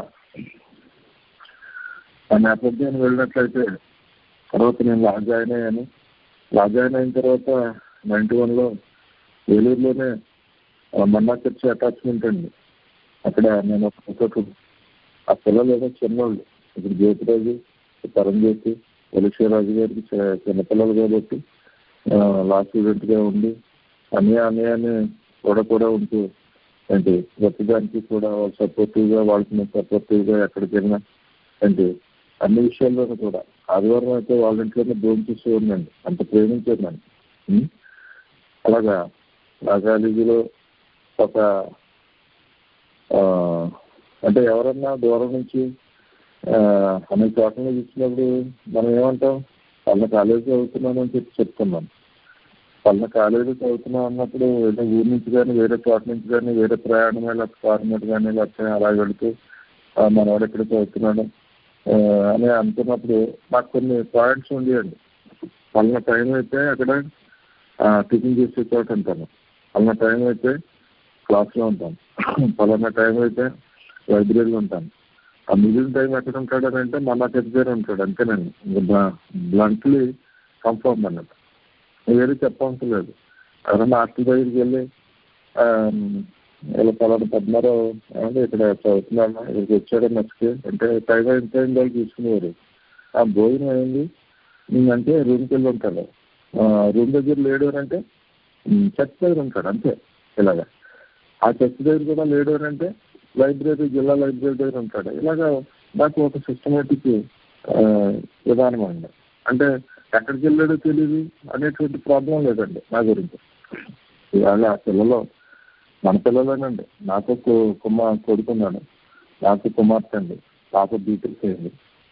ఆ నేపథ్యాన్ని వెళ్ళినట్లయితే తర్వాత నేను లా జాయిన్ అయ్యాను లా జాయిన్ అయిన తర్వాత నైన్టీ వన్లో ఏలూరులోనే ఆ మన్నా చర్చ్ అటాచ్మెంట్ అండి అక్కడ నేను ఒక ఆ పిల్లలు ఏదో చిన్నోళ్ళు ఇప్పుడు జ్యోతిరాజు తరంజ్యోతి రాజు గారికి చి- చిన్నపిల్లలు కాబట్టి లా స్టూడెంట్ గా ఉండి అన్నయ్య అన్నయ్య అని కూడా కూడా ఉంటూ ఏంటి ప్రతిదానికి కూడా వాళ్ళు సపోర్టివ్ గా వాళ్ళకి నేను సపోర్టివ్ గా ఎక్కడికి వెళ్ళినా ఏంటి అన్ని విషయాల్లోనూ కూడా ఆదివారం అయితే వాళ్ళ ఇంట్లోనే భోజనం చేసి ఉండండి అంత ప్రేమించారు నన్ను ఉం? అలాగా నా కాలేజీలో ఒక ఆ, అంటే ఎవరన్నా దూరం నుంచి ఆ, అనేక చోట్ల ఇచ్చినప్పుడు మనం ఏమంటాం వాళ్ళ కాలేజీ చదువుతున్నామని చెప్పి చెప్తున్నాం వాళ్ళ కాలేజీ చదువుతున్నాం అన్నప్పుడు ఏదో ఊరి నుంచి కానీ వేరే చోట నుంచి కానీ వేరే ప్రయాణం లేకపోతే కారు మీద కానీ లేకపోతే అలా వెళుతూ ఆ, మనవాడు ఇక్కడ చదువుతున్నాడు ఆ, అని అనుకున్నప్పుడు నాకు కొన్ని పాయింట్స్ ఉండేయండి వాళ్ళ టైం అయితే అక్కడ టిఫిన్ చేసే చోట ఉంటాను వాళ్ళ టైం అయితే క్లాస్లో ఉంటాను పలానా టైం అయితే లైబ్రరీలో ఉంటాను ఆ మిగిలిన టైం ఎక్కడ ఉంటాడు అని అంటే మళ్ళా దగ్గర ఉంటాడు అంతేనండి ఇంకా బ్లంట్లీ కన్ఫర్మ్ అన్నట్టు వేరే చెప్పవసరం లేదు ఎవరైనా హాస్టల్ దగ్గరికి వెళ్ళి ఆ, ఇలా పలానా పద్మారావు అంటే ఇక్కడ చదువుతున్నాను ఇక్కడికి వచ్చాడు నెక్స్ట్ అంటే టైం ఎంత అయింది వాళ్ళు తీసుకునేవారు ఆ భోజనం అయింది ఉమ్, అంటే రూమ్కి వెళ్ళి ఉంటాడు రూమ్ దగ్గర లేడు అని అంటే ఉమ్, చర్చ్ దగ్గర ఉంటాడు అంతే ఇలాగా ఆ చర్చ్ దగ్గర కూడా లేడు అని అంటే లైబ్రరీ జిల్లా లైబ్రరీ దగ్గర ఉంటాడు ఇలాగా నాకు ఒక సిస్టమేటిక్ విధానం అండి అంటే ఎక్కడికి వెళ్ళాడో తెలియదు అనేటువంటి ప్రాబ్లం లేదండి నా గురించి ఇవాళ ఆ పిల్లలు మన పిల్లలేనండి నాకు కు- కుమార్ కొడుకున్నాడు నాకు కుమార్తె అండి పాప బీటెక్ అయింది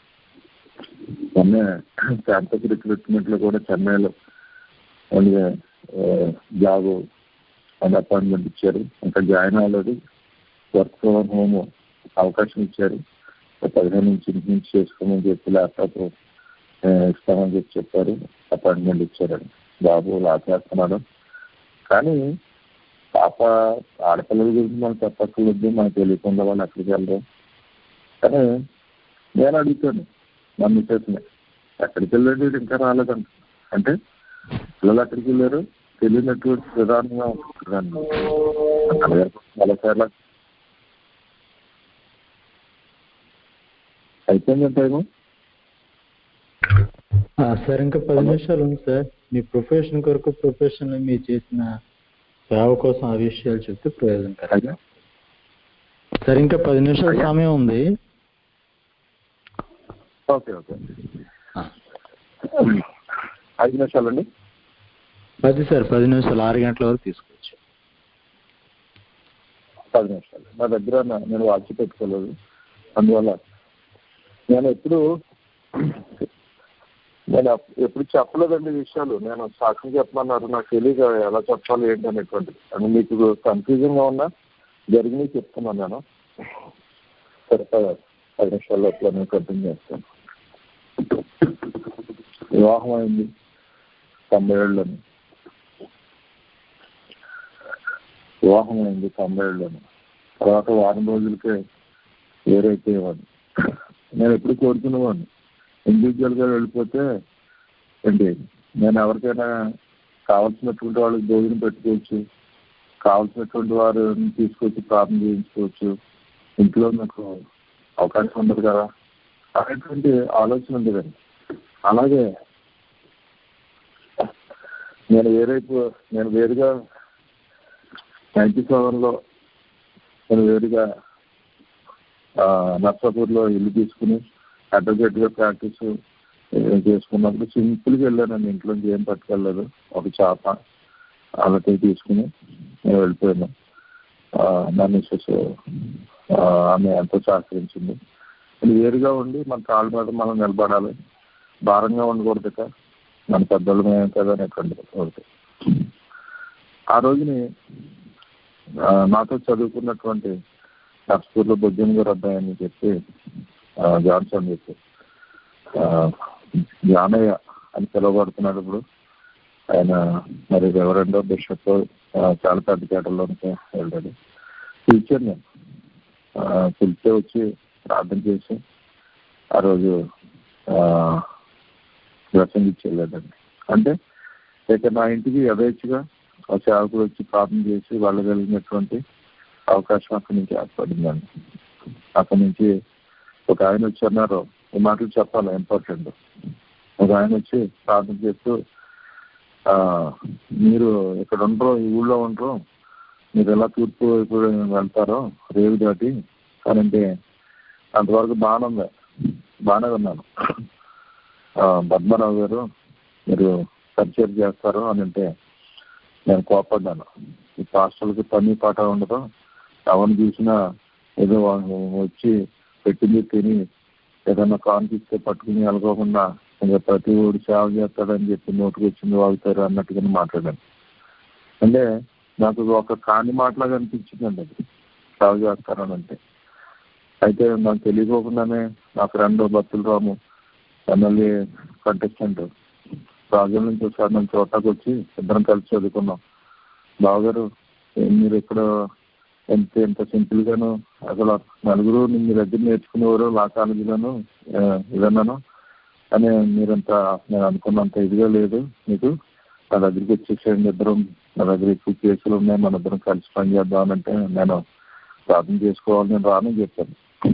మొన్నే క్యాంపస్ రిక్రూట్మెంట్ లో కూడా చెన్నైలో అలాగే జాబ్ అండ్ అపాయింట్మెంట్ ఇచ్చారు ఇంకా జాయిన్ అవ్వలేదు వర్క్ ఫ్రమ్ హోమ్ అవకాశం ఇచ్చారు ఒక పదిహేను నుంచి ఇంటి నుంచి చేసుకోమని చెప్పి ల్యాప్టాప్ ఇస్తామని చెప్పి చెప్పారు అపాయింట్మెంట్ ఇచ్చారండి బాబు లా చేస్తున్నాడు కానీ పాప ఆడపిల్లల గురించి మనం చెప్పక్కర్లేదు మనకు తెలియకుండా వాళ్ళు ఎక్కడికి వెళ్ళరు కానీ నేను అడుగుతాను మా మిస్సెస్ని ఎక్కడికి వెళ్ళాడు వీడు ఇంకా రాలేదంట అంటే పిల్లలు ఎక్కడికి వెళ్ళారు తెలియనటువంటి విధానంగా ఉంటుందండి చాలాసార్లు అయిపోయింది టైము ఆ, సార్ ఇంకా పది నిమిషాలు ఉంది సార్ మీ ప్రొఫెషన్ కొరకు ప్రొఫెషన్ మీరు చేసిన సేవ కోసం ఆ విషయాలు చెప్తే ప్రయోజనకరం అయ్యా సార్ ఇంకా పది నిమిషాల అయ్యా. సమయం ఉంది ఓకే ఓకే ఆ, ఐదు నిమిషాలండి పది సార్ పది నిమిషాలు ఆరు గంటల వరకు తీసుకోవచ్చు పది నిమిషాలు నా దగ్గర నా- నేను వాచి పెట్టుకోలేదు అందువల్ల నేను ఎప్పుడు నేను అప్- ఎప్పుడు చెప్పలేదండి ఈ విషయాలు నేను సాక్ష్యం చెప్పమన్నారు నాకు తెలియదు ఎలా చెప్పాలి ఏంటి అనేటువంటిది అని మీకు కన్ఫ్యూజన్ గా ఉన్నా జరిగినవి చెప్తున్నాను నేను సరే పద. పది నిమిషాల్లో అట్లా నేను కంటిన్యూ చేస్తాను వివాహం అయింది తొంభై ఏళ్ళని వివాహం అయింది తొంభై ఏళ్ళని తర్వాత వారం రోజులకే వేరైపోయేవాడిని నేను ఎప్పుడు కోరుకునేవాడిని ఇండివిజువల్ గా వెళ్ళిపోతే ఏంటి నేను ఎవరికైనా కావాల్సినటువంటి వాళ్ళకి భోజనం పెట్టుకోవచ్చు కావాల్సినటువంటి వారిని తీసుకొచ్చి ప్రార్థన చేయించుకోవచ్చు ఇంట్లో నాకు అవకాశం ఉండదు కదా అనేటువంటి ఆలోచన ఉండేదండి అలాగే నేను వేరైపో నేను వేరుగా నైన్టీ సెవెన్లో నేను వేరుగా నర్సాపూర్లో ఇల్లు తీసుకుని అడ్వకేట్ గా ప్రాక్టీస్ చేసుకున్నప్పుడు సింపుల్ గా వెళ్ళానండి ఇంట్లోంచి ఏం పట్టుకెళ్ళలేదు ఒక చేప అలాంటి తీసుకుని నేను వెళ్ళిపోయాను ఆ, నా మిస్సెస్ ఆ, ఆమె ఎంతో సహకరించింది ఇది వేరుగా ఉండి మన కాళ్ళ మీద మనం నిలబడాలి భారంగా ఉండకూడదు ఇక మన పెద్దలమే కదా అనేటువంటిది ఒకటి ఆ రోజుని ఆ, నాతో చదువుకున్నటువంటి నర్స్పూర్లో బొజ్జన్ గారు అబ్బాయి అని చెప్పి ఆ, జాన్సన్ చెప్పి ఆ, జానయ్య అని పిలువబడుతున్నాడు ఇప్పుడు ఆయన మరి ఎవరెండో బిషప్ ఆ, చాలా పెద్ద కేటల్లోనికి వెళ్ళాడు పిలిచాను నేను ఆ, పిలిస్తే వచ్చి ప్రార్థన చేసి ఆ రోజు బ్లెస్సింగ్ ఇచ్చి వెళ్ళాడండి అంటే ఇక నా ఇంటికి యథేచ్ఛగా ఆ సేవకుడు వచ్చి ప్రార్థన చేసి వెళ్ళగలిగినటువంటి అవకాశం అక్కడి నుంచి ఏర్పడిందండి అక్కడి నుంచి ఒక ఆయన వచ్చి అన్నారు ఈ మాటలు చెప్పాలి ఇంపార్టెంట్ ఒక ఆయన వచ్చి ప్రార్థన చేస్తూ ఆ, మీరు ఇక్కడ ఉండరు ఈ ఊళ్ళో ఉండరు మీరు ఎలా తూర్పు వైపు వెళ్తారో రేవు దాటి కానీ అంటే అంతవరకు బాగానే ఉంది బాగానే ఉన్నాను ఆ, పద్మనాభ గారు మీరు పరిచయం చేస్తారు అని అంటే నేను కోపడ్డాను ఈ పాస్టర్లకి పని పాట ఉండదు ఎవరిని చూసినా ఏదో వాళ్ళు వచ్చి పెట్టింది తిని ఏదైనా కాన్ఫిస్తే పట్టుకుని వెళ్ళకోకుండా ఇంకా ప్రతి ఊడు సేవ చేస్తాడని చెప్పి నోటుకు వచ్చింది వాగుతారు అన్నట్టుగా మాట్లాడాను అంటే నాకు ఒక కాని మాటలాగా అనిపించిందండి అది సేవ చేస్తారని అంటే అయితే నాకు తెలియకోకుండానే నా friend Battula Ramu MLA contestant రాజుల నుంచి ఒకసారి నేను చోటకు వచ్చి ఇద్దరం కలిసి చదువుకున్నాం బావగారు ఏ- మీరు ఇక్కడ ఎంత ఎంత సింపుల్ గాను అసలు నలుగురు మీ దగ్గర నేర్చుకునేవారు లా కాలేజీలోను ఆ, ఇదన్నాను అని మీరంత నేను అనుకున్నంత ఇదిగా లేదు మీకు నా దగ్గరికి వచ్చేసేయండి ఇద్దరం నా దగ్గర ఎక్కువ కేసులు ఉన్నాయి మన ఇద్దరం కలిసి పని చేద్దామనంటే నేను ప్రార్థన చేసుకోవాలి నేను రానని చెప్పాను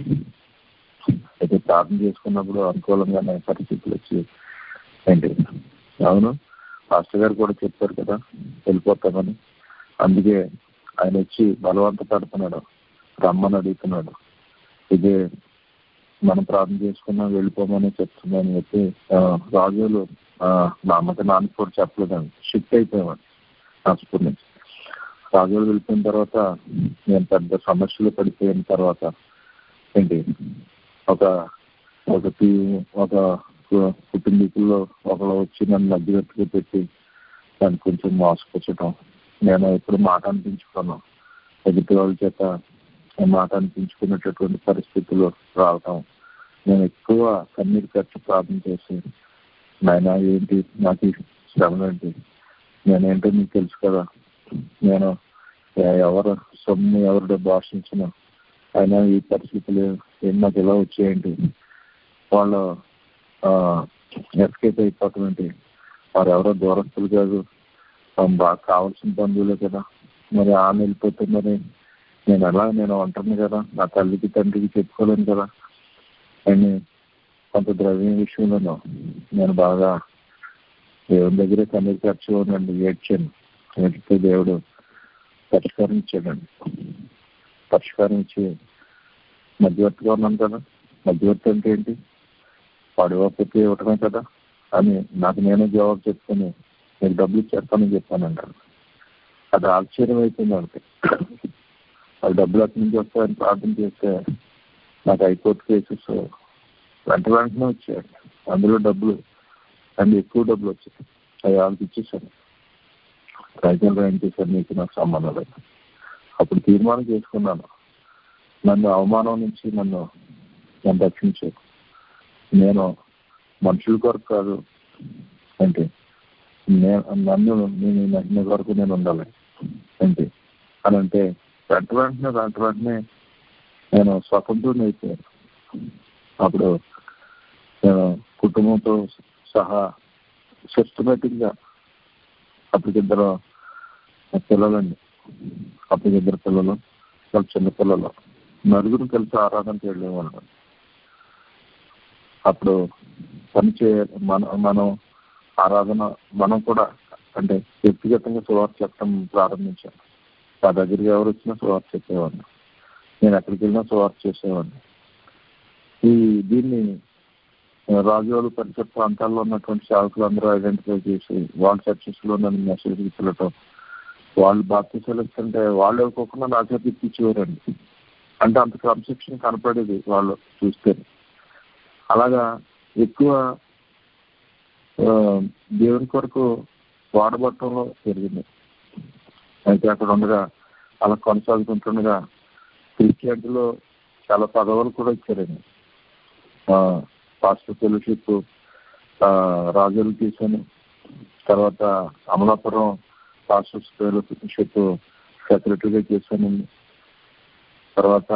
అయితే ప్రార్థన చేసుకున్నప్పుడు అనుకూలంగానే పరిస్థితులు వచ్చి ఏంటి అవును పాస్టర్ గారు కూడా చెప్పారు కదా వెళ్ళిపోతామని అందుకే ఆయన వచ్చి బలవంత పెడుతున్నాడు రమ్మని అడుగుతున్నాడు ఇదే మనం ప్రార్థన చేసుకున్నాం వెళ్ళిపోమని చెప్తుందని చెప్పి ఆ, రాజులు ఆ, మా అమ్మకి నాన్నకి కూడా చెప్పలేదండి షిఫ్ట్ అయిపోయామండి హాస్పిటల్ నుంచి రాజులు వెళ్ళిపోయిన తర్వాత నేను పెద్ద సమస్యలు పడిపోయిన తర్వాత ఏంటి ఒక ఒక టీ- ఒక కు- కుటుంబీకుల్లో ఒకళ్ళు వచ్చి నన్ను మధ్యవర్తిగా పెట్టి దాన్ని కొంచెం మోసపుచ్చటం నేను ఎప్పుడు మాట అనిపించుకున్నాను ఎదుటి వాళ్ళ చేత ఆ మాట అనిపించుకునేటటువంటి పరిస్థితులు రావటం నేను ఎక్కువ కన్నీరు ఖర్చు ప్రార్థన చేసి నాయన ఏంటి నాకు ఈ శ్రమ ఏంటి నేనేంటో నీకు తెలుసు కదా నేను ఎ- ఎవరు సొమ్ము ఎవరు డబ్బు ఆశించిన అయినా ఈ పరిస్థితులు ఏం నాకు ఎలా వచ్చేయండి వాళ్ళు ఎస్కేప్ అయిపోవటం ఏంటి వారు ఎవరో దూరస్తులు కాదు ఆ, బాగా కావాల్సిన బంధువులే కదా మరి ఆమె వెళ్ళిపోతే మరి నేను ఎలా నేను ఉంటాను కదా నా తల్లికి తండ్రికి చెప్పుకోలేను కదా అని కొంత ద్రవ్యం విషయంలోనూ నేను బాగా దేవుని దగ్గరే కన్నీరు ఖర్చు ఉండండి ఏడ్చాను ఏడితే దేవుడు పరిష్కారం ఇచ్చాడండి పరిష్కారం ఇచ్చి మధ్యవర్తిగా ఉన్నాను కదా మధ్యవర్తి అంటే ఏంటి పడివప్పకి ఇవ్వటమే కదా అని నాకు నేనే జవాబు చెప్పుకొని నీకు డబ్బులు ఇచ్చేస్తానని చెప్పానంటాను అది ఆశ్చర్యం అయిపోయింది వాళ్ళకి వాళ్ళు డబ్బులు అక్కడి నుంచి వస్తాయని ప్రార్థన చేస్తే నాకు హైకోర్టు కేసెస్ వెంట వెంటనే వచ్చాయి అందులో డబ్బులు అండ్ ఎక్కువ డబ్బులు వచ్చాయి అవి వాళ్ళకి ఇచ్చేసాను రైతులు ఏం చేశారు నీకు నాకు సంబంధం లేదు అప్పుడు తీర్మానం చేసుకున్నాను నన్ను అవమానం నుంచి నన్ను నన్ను రక్షించు నేను మనుషుల కొరకు కాదు అంటే నేను నన్ను నేను నచ్చిన వరకు నేను ఉండాలి ఏంటి అని అంటే వెంట వెంటనే వెంట వెంటనే నేను స్వతంత్రుని అయిపోయాను అప్పుడు నేను కుటుంబంతో సహా సిస్టమేటిక్ గా అప్పటికిద్దరు పిల్లలండి అప్పటికిద్దరు పిల్లలు చాలా చిన్న పిల్లలు నలుగురు కలిసి ఆరాధనకి వెళ్ళేవాళ్ళం అప్పుడు పని చేయాలి మన మనం ఆరాధన మనం కూడా అంటే వ్యక్తిగతంగా సువార్త చెప్పడం ప్రారంభించాను నా దగ్గరికి ఎవరు వచ్చినా సువార్త చెప్పేవాడిని నేను ఎక్కడికి వెళ్ళినా సువార్త చేసేవాడిని ఈ దీన్ని రాజువారి పరిసర ప్రాంతాల్లో ఉన్నటువంటి సేవకులు అందరూ ఐడెంటిఫై చేసి వాళ్ళ చర్చెస్ లో నన్ను మెసేజ్ పిల్లటం వాళ్ళు బాప్తీసాలు ఇస్తుంటే వాళ్ళు ఇవ్వకుండా నా చేతి ఇప్పించేవారండి అంటే అంత క్రమశిక్షణ కనపడేది వాళ్ళు చూస్తే అలాగా ఎక్కువ దేవుని కొరకు వాడబట్టంలో పెరిగింది అయితే అక్కడ ఉండగా అలా కొనసాగుతుంటుండగా క్రిస్టియానిటీలో చాలా పదవులు కూడా ఇచ్చారండి పాస్టర్ ఫెలోషిప్ రాజులు తీసాను తర్వాత అమలాపురం పాస్టర్స్ ఫెలోషిప్ సెక్రటరీగా చేశానండి తర్వాత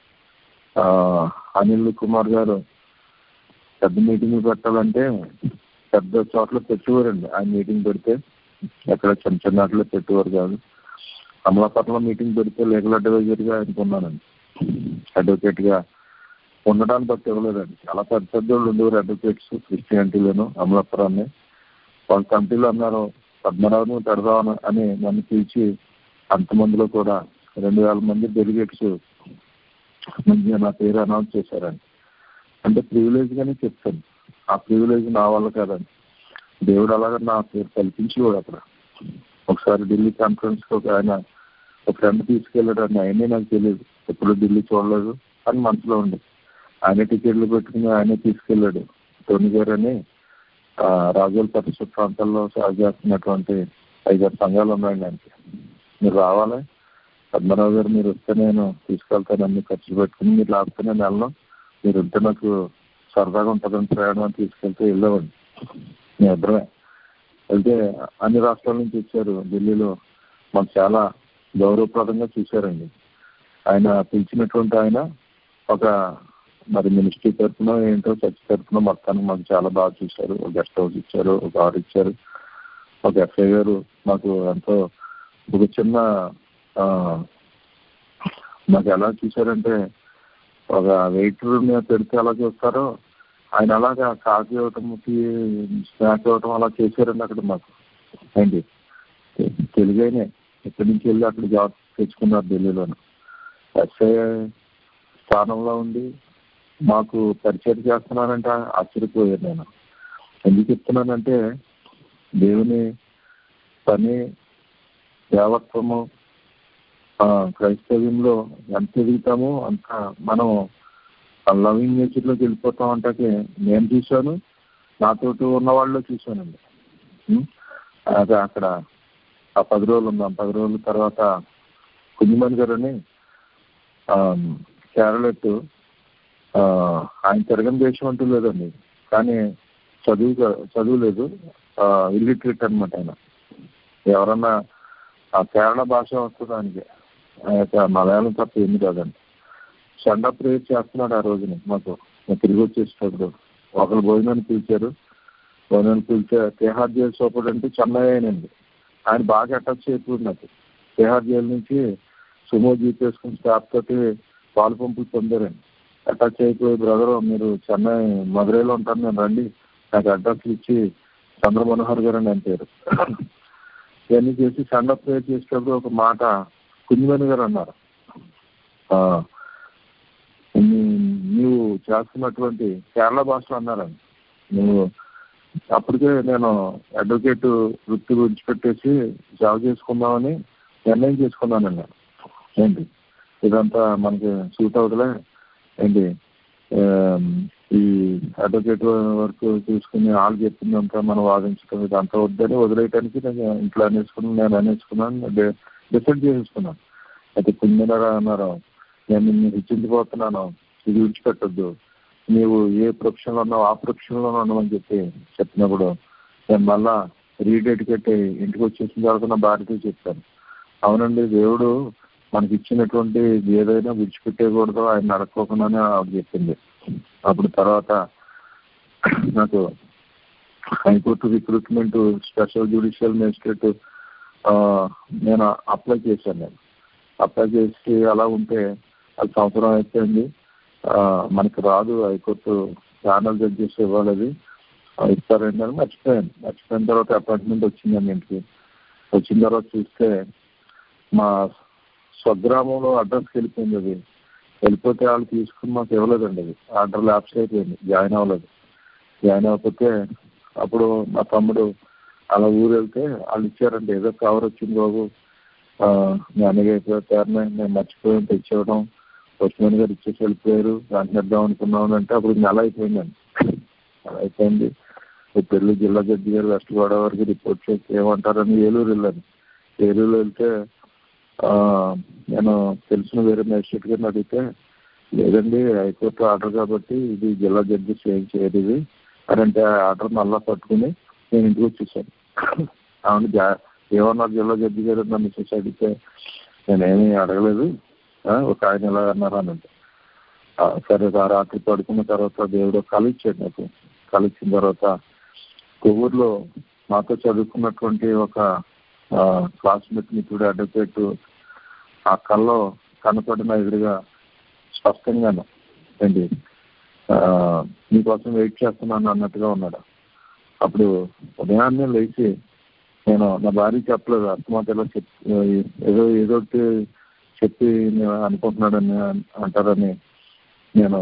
అనిల్ కుమార్ గారు పెద్ద మీటింగ్ పెట్టాలంటే పెద్ద చోట్ల పెట్టేవారండి ఆ మీటింగ్ పెడితే ఎక్కడ చిన్న చిన్న వాటిలో పెట్టేవారు కాదు అమలాపట్నంలో మీటింగ్ పెడితే లీగల్ అడ్వైజర్గా అనుకున్నానండి అడ్వకేట్గా ఉండడానికి బట్టి ఇవ్వలేదండి చాలా పెద్ద పెద్ద వాళ్ళు ఉండేవారు అడ్వకేట్స్ క్రిస్టియానిటీలోను అమలాపురాన్ని వాళ్ళ కమిటీలో అన్నారు పద్మనాభం పెడదాం అని నన్ను పిలిచి అంతమందిలో కూడా రెండు వేల మంది డెలిగేట్స్ మంచిగా నా పేరు అనౌన్స్ చేశారండి అంటే ప్రివిలేజ్ గానే చెప్తాను ఆ ప్రివిలేజ్ నా వల్ల కాదండి దేవుడు అలాగా నా పేరు కల్పించేవాడు అక్కడ ఒకసారి ఢిల్లీ కాన్ఫరెన్స్ ఒక ఆయన ఒక ఫ్రెండ్ తీసుకెళ్ళాడు ఆయనే నాకు తెలియదు ఎప్పుడు ఢిల్లీ చూడలేదు అని మనసులో ఉంది ఆయన టికెట్లు పెట్టుకుని ఆయనే తీసుకెళ్ళాడు టోనీ గారు అని రాజోల్ పరిసర ప్రాంతాల్లో సాగు చేస్తున్నటువంటి ఐదారు సంఘాలు ఉన్నాయండి ఆయనకి మీరు రావాలి పద్మరావు గారు మీరు వస్తే నేను తీసుకెళ్తాను అన్ని ఖర్చులు పెట్టుకుని మీరు లేకపోతే నేను వెళ్ళను మీరు ఉంటే నాకు సరదాగా ఉంటుందని ప్రయాణం అని తీసుకెళ్తే వెళ్ళామండి మీ ఇద్దరమే వెళ్తే అన్ని రాష్ట్రాల నుంచి వచ్చారు ఢిల్లీలో మాకు చాలా గౌరవప్రదంగా చూశారండి ఆయన పిలిచినటువంటి ఆయన ఒక మరి మినిస్ట్రీ తరఫున ఏంటో చర్చ్ తరఫున మొత్తానికి మాకు చాలా బాగా చూశారు ఒక గెస్ట్ హౌస్ ఇచ్చారు ఒక కార్ ఇచ్చారు ఒక ఎఫ్ఐ గారు మాకు ఎంతో ఒక చిన్న మాకు ఎలా చూశారంటే ఒక వెయిటర్ మీద పెడితే ఎలా చూస్తారో ఆయన అలాగా కాఫీ ఇవ్వటం స్నాక్ ఇవ్వటం అలా చేశారండి అక్కడ మాకు ఏంటి తెలుగైనే ఇక్కడి నుంచి వెళ్ళి అక్కడ జాబ్ తెచ్చుకున్నారు ఢిల్లీలోను ఎస్ఐ స్థానంలో ఉండి మాకు పరిచయం చేస్తున్నానంటే ఆశ్చర్యపోయాను నేను ఎందుకు చెప్తున్నానంటే దేవుని పని దేవత్వము క్రైస్తవ్యంలో ఎంత ఎదుగుతామో అంత మనం లవింగ్ నేచర్లోకి వెళ్ళిపోతాం అంటే నేను చూశాను నాతోటి ఉన్న వాళ్ళు చూశానండి అదే అక్కడ ఆ పది రోజులు ఉన్నాం పది రోజుల తర్వాత కుഞ്ഞുమణి గారు అని కేరళెట్ ఆయన తిరగని దేశం అంటూ లేదండి కానీ చదువు చదువు లేదు ఇల్లిటరేట్ అనమాట ఆయన ఎవరన్నా ఆ కేరళ భాష వస్తుంది ఆయనకి మలయాళం తప్ప ఏమి కాదండి చండా ప్రేయర్ చేస్తున్నాడు ఆ రోజున మాకు తిరిగి వచ్చేసేటప్పుడు ఒకరు భోజనాన్ని పిలిచారు భోజనాన్ని పిలిచే తిహార్ జైలు సూపరింటెండెంట్ చెన్నై అయినండి ఆయన బాగా అటాచ్ అయిపోయింది నాకు తిహార్ జైలు నుంచి సుమో జీప్ వేసుకుని స్టాఫ్ తోటి పాలు పంపులు పొందారండి అటాచ్ అయిపోయి బ్రదర్ మీరు చెన్నై మదురైలో ఉంటాను నేను రండి నాకు అడ్రస్లు ఇచ్చి చంద్ర మనోహర్ గారు అని పేరు ఇవన్నీ చేసి చండ ప్రేయర్ చేసేటప్పుడు ఒక మాట కుంజమణి గారు అన్నారు నీవు చేస్తున్నటువంటి కేరళ భాషలో అన్నారండి నువ్వు అప్పటికే నేను అడ్వకేట్ వృత్తి విడిచిపెట్టేసి జాబ్ చేసుకుందామని నిర్ణయం చేసుకున్నానండి ఏంటి ఇదంతా మనకి సూట్ అవుతులే ఏంటి ఈ అడ్వకేట్ వరకు చూసుకుని వాళ్ళు చెప్పిందంతా మనం వాదించడం ఇదంతా వద్దని వదిలేయటానికి నేను ఇంట్లో అనేసుకుని నేను అనేసుకున్నాను డిసైడ్ చేసేసుకున్నాను అయితే కుందనరా అన్నారు నేను నిన్ను హెచ్చించిపోతున్నాను ఇది విడిచిపెట్టద్దు నీవు ఏ ప్రొఫెషన్లో ఉన్నావు ఆ ప్రొఫెషన్లో ఉన్నామని చెప్పి చెప్పినప్పుడు నేను మళ్ళా రీడెడికేట్ అయ్యి ఇంటికి వచ్చేసిన తర్వాత నా భార్యతో చెప్పాను అవునండి దేవుడు మనకి ఇచ్చినటువంటి ఏదైనా విడిచిపెట్టేయకూడదు ఆయన నడకోకుండానే ఆవిడ చెప్పింది అప్పుడు తర్వాత నాకు high court recruitment special judicial magistrate నేను అప్లై చేశాను నేను అప్లై చేసి అలా ఉంటే అది సంవత్సరం అయిపోయింది మనకి రాదు హైకోర్టు ప్యానల్ జడ్జెస్ ఇవ్వాలి అది ఇస్తారండి అని మర్చిపోయాను మర్చిపోయిన తర్వాత అపాయింట్మెంట్ వచ్చిందండి ఇంటికి వచ్చిన తర్వాత చూస్తే మా స్వగ్రామంలో అడ్రస్కి వెళ్ళిపోయింది అది వెళ్ళిపోతే వాళ్ళు తీసుకుని మాకు ఇవ్వలేదండి అది ఆర్డర్ ల్యాప్స్ అయిపోయింది జాయిన్ అవ్వలేదు జాయిన్ అవ్వకపోతే అప్పుడు మా తమ్ముడు అలా ఊరు వెళ్తే వాళ్ళు ఇచ్చారండి ఏదో కవర్ వచ్చింది బాబు మీ అన్నయ్య అయిపోతారని నేను మర్చిపోయాను తెచ్చివ్వడం పోస్ట్మెన్ గారు ఇచ్చేసి వెళ్ళిపోయారు దాంట్లో ఇద్దాం అనుకున్నాను అంటే అప్పుడు నెల అయిపోయిందండి నెల అయిపోయింది పెళ్లి జిల్లా జడ్జి గారు వెస్ట్ గోదావరికి రిపోర్ట్ చేసి ఏమంటారని ఏలూరు వెళ్ళాను ఏలూరు వెళ్తే నేను తెలిసిన వేరే మేజిస్ట్రేట్ గారిని అడిగితే లేదండి హైకోర్టు ఆర్డర్ కాబట్టి ఇది జిల్లా జడ్జి ఏం చేయదు ఇది అని అంటే ఆ ఆర్డర్ మళ్ళా పట్టుకుని నేను ఇంటికి వచ్చేసాను అవును జా ఏమన్నారు జిల్లా జడ్జి గారు నన్ను చూసి అడిగితే నేనేమీ అడగలేదు ఒక ఆయన ఎలా అన్నారు అని అంటే సరే ఆ రాత్రి పడుకున్న తర్వాత దేవుడు కళ ఇచ్చాడు నాకు కళ ఇచ్చిన తర్వాత కొవ్వూరులో మాతో చదువుకున్నటువంటి ఒక క్లాస్మేట్ మిత్రుడు అడ్వకేట్ ఆ కల్లో కనపడిన ఎదురుగా స్పష్టంగాను ఏంటి మీకోసం వెయిట్ చేస్తున్నాను అన్నట్టుగా ఉన్నాడు అప్పుడు ఉదయాన్నే లేచి నేను నా భార్య చెప్పలేదు అర్థమాతలో చెప్ ఏదో ఏదో చెప్పి అనుకుంటున్నాడని అంటారని నేను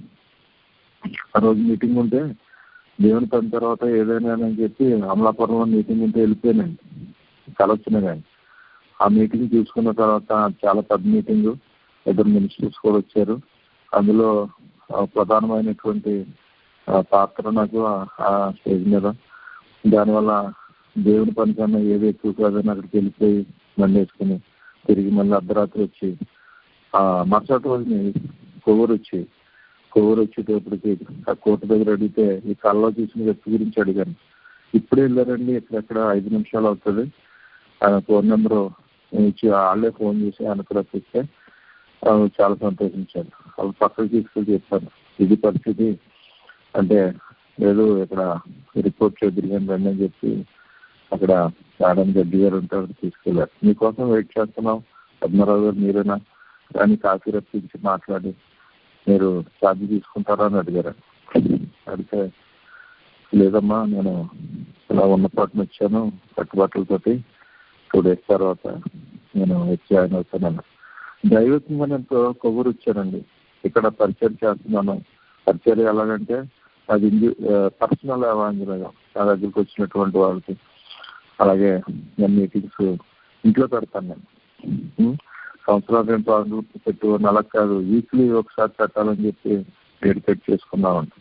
ఆ రోజు మీటింగ్ ఉంటే దేవుని పని తర్వాత ఏదైనా అని చెప్పి అమలాపురంలో మీటింగ్ ఉంటే వెళ్ళిపోయానండి కలొచ్చిన కానీ ఆ మీటింగ్ చూసుకున్న తర్వాత చాలా పెద్ద మీటింగ్ ఇద్దరు మినిస్టర్స్ కూడా వచ్చారు అందులో ప్రధానమైనటువంటి పాత్ర నాకు ఆ స్టేజ్ మీద దానివల్ల దేవుని పని కన్నా ఏది ఎక్కువ కాదని అక్కడికి వెళ్ళిపోయి మళ్ళీ వేసుకుని తిరిగి మళ్ళీ అర్ధరాత్రి వచ్చి మరుసటి రోజుని కొవ్వూరు వచ్చి కొవ్వూరు వచ్చేటప్పటికి ఆ కోర్టు దగ్గర అడిగితే ఈ కళ్ళలో చూసిన వ్యక్తి గురించి అడిగాను ఇప్పుడే వెళ్ళారండి ఇక్కడెక్కడ ఐదు నిమిషాలు అవుతుంది ఆయన ఫోన్ నెంబరు ఇచ్చి వాళ్ళే ఫోన్ చేసి ఆయన రప్పిస్తే చాలా సంతోషించాను వాళ్ళు పక్కకు తీసుకెళ్ళి చెప్పాను ఇది పరిస్థితి అంటే లేదు ఇక్కడ రిపోర్ట్ చేద్దరిగాను రండి అని చెప్పి అక్కడ మేడం జడ్జి గారు ఉంటారు తీసుకెళ్ళారు మీకోసం వెయిట్ చేస్తున్నాం పద్మరావు గారు మీరేనా కానీ కాఫీ రప్పించి మాట్లాడి మీరు ఛార్జ్ తీసుకుంటారా అని అడిగారు అడిగితే లేదమ్మా నేను ఇలా ఉన్న పాటను వచ్చాను కట్టుబాట్లతోటి టూ డేస్ తర్వాత నేను వచ్చి ఆయన అవుతానన్న దైవత్వం ఎంతో కొవ్వూరు వచ్చానండి ఇక్కడ పరిచయం చేస్తున్నాను పరిచయం ఎలాగంటే అది ఇండి పర్సనల్ అవాంజనగా నా దగ్గరికి వచ్చినటువంటి వాళ్ళకి అలాగే నేను మీటింగ్స్ ఇంట్లో పెడతాను నేను సంవత్సరాలు రెండు సార్లు పెట్టు నెల కాదు వీక్లీ ఒకసారి పెట్టాలని చెప్పి డెడికేట్ చేసుకున్నామండి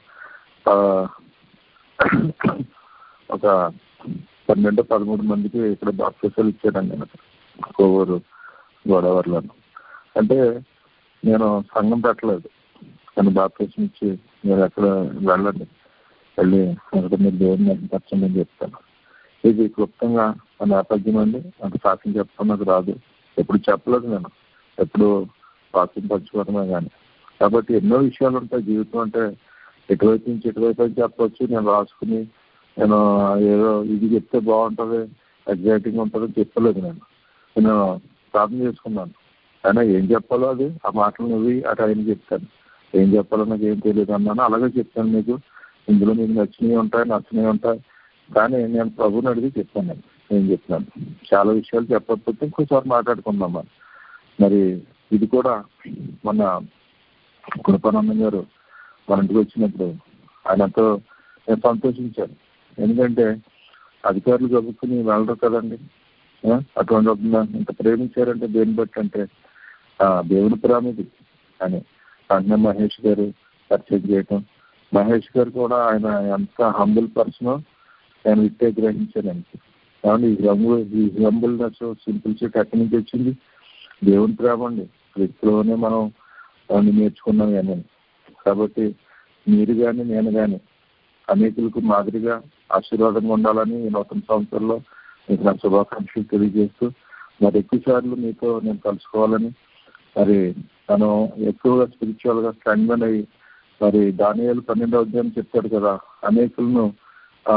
ఒక పన్నెండు పదమూడు మందికి ఇక్కడ బాప్టిజాలు ఇచ్చానండి నేను కోవూరు గోదావరిలో అంటే నేను సంఘం పెట్టలేదు కానీ బాప్టిజం ఇచ్చి మీరు ఎక్కడ వెళ్ళండి వెళ్ళి అక్కడ మీరు దేవుని నచ్చండి అని చెప్తాను ఇది క్లుప్తంగా నా నేపథ్యం అండి అంత సాక్ష్యం చెప్తాను నాకు రాదు ఎప్పుడు చెప్పలేదు నేను ఎప్పుడు వాక్యం పంచుకోవడమే కానీ కాబట్టి ఎన్నో విషయాలు ఉంటాయి జీవితం అంటే ఎటువైపు నుంచి ఎటువైపు అని చెప్పవచ్చు నేను రాసుకుని నేను ఏదో ఇది చెప్తే బాగుంటుంది ఎగ్జైటింగ్ ఉంటుంది చెప్పలేదు నేను నేను ప్రార్థన చేసుకున్నాను అయినా ఏం చెప్పాలో అది ఆ మాటలు నువ్వు ఆ టైం చెప్తాను ఏం చెప్పాలో నాకు ఏం తెలియదు అన్నాను అలాగే చెప్తాను మీకు ఇందులో మీకు నచ్చినవి ఉంటాయి నచ్చినవి ఉంటాయి కానీ నేను ప్రభుని అడిగి చెప్తాను నేను ఏం చెప్తాను చాలా విషయాలు చెప్పకపోతే ఇంకోసారి మాట్లాడుకుందాం మరి మరి ఇది కూడా మన కృపానందం గారు మన ఇంటికి వచ్చినప్పుడు ఆయనతో నేను సంతోషించాను ఎందుకంటే అధికారులు చదువుకుని వెళ్ళరు కదండి అటువంటి ఇంత ప్రేమించారంటే దేని బట్టి అంటే దేవుని ప్రేమిది అని అన్న మహేష్ గారు పరిచయం చేయటం మహేష్ గారు కూడా ఆయన ఎంత హంబుల్ పర్సన్ నేను విట్టే గ్రహించానండి కాబట్టి ఈ హంబుల్ ఈ హంబుల్నెస్ సింపుల్సిటీ ఎక్కడి నుంచి వచ్చింది దేవుని ప్రేమ అండి వ్యక్తిలోనే మనం దాన్ని నేర్చుకున్నాం కానీ కాబట్టి మీరు కానీ నేను కానీ అనేకులకు మాదిరిగా ఆశీర్వాదంగా ఉండాలని ఈ నూతన సంవత్సరంలో మీకు నా శుభాకాంక్షలు తెలియజేస్తూ మరి ఎక్కువ సార్లు మీతో నేను కలుసుకోవాలని మరి తను ఎక్కువగా స్పిరిచువల్ గా స్ట్రాంగ్ అయ్యి మరి దానియాలు పన్నెండవ అధ్యాయం చెప్తాడు కదా అనేకులను ఆ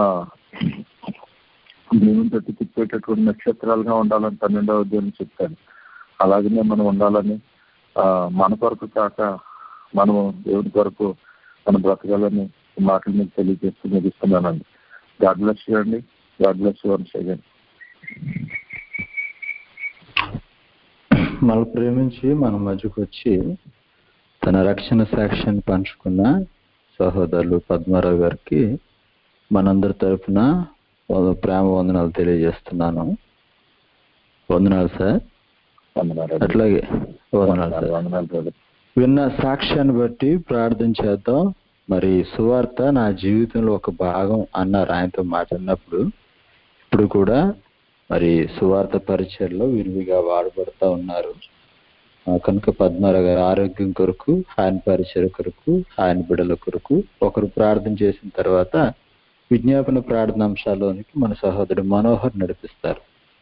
దేవుని తట్టు తిప్పేటటువంటి నక్షత్రాలుగా ఉండాలని పన్నెండవ అధ్యాయం చెప్తాడు అలాగనే మనం ఉండాలని ఆ మన కొరకు కాక మనము దేవుని కొరకు మనం బ్రతకాలని ఈ మాటలు మీకు తెలియజేస్తూ ముగిస్తున్నానండి గాడ్ బ్లెస్ యూ అండి God bless you once again మన ప్రేమించి మన మధ్యకు వచ్చి తన రక్షణ సాక్ష్యాన్ని పంచుకున్న సహోదరులు పద్మారావు గారికి మనందరి తరఫున ప్రేమ వందనాలు తెలియజేస్తున్నాను వందనాలు సార్ వందనాలు అట్లాగే వందనాలు సార్ వందనాలు బ్రదర్ విన్న సాక్ష్యాన్ని బట్టి ప్రార్థన చేద్దాం మరి సువార్త నా జీవితంలో ఒక భాగం అన్నారు ఆయనతో మాట్లాడినప్పుడు ఇప్పుడు కూడా మరి సువార్త పరిచయలో విరివిగా వాడబడుతూ ఉన్నారు ఆ, కనుక పద్మారావు గారి ఆరోగ్యం కొరకు ఆయన పరిచయ కొరకు ఆయన బిడల కొరకు ఒకరు ప్రార్థన చేసిన తర్వాత విజ్ఞాపన ప్రార్థన అంశాల్లోనికి మన సహోదరుడు మనోహర్ నడిపిస్తారు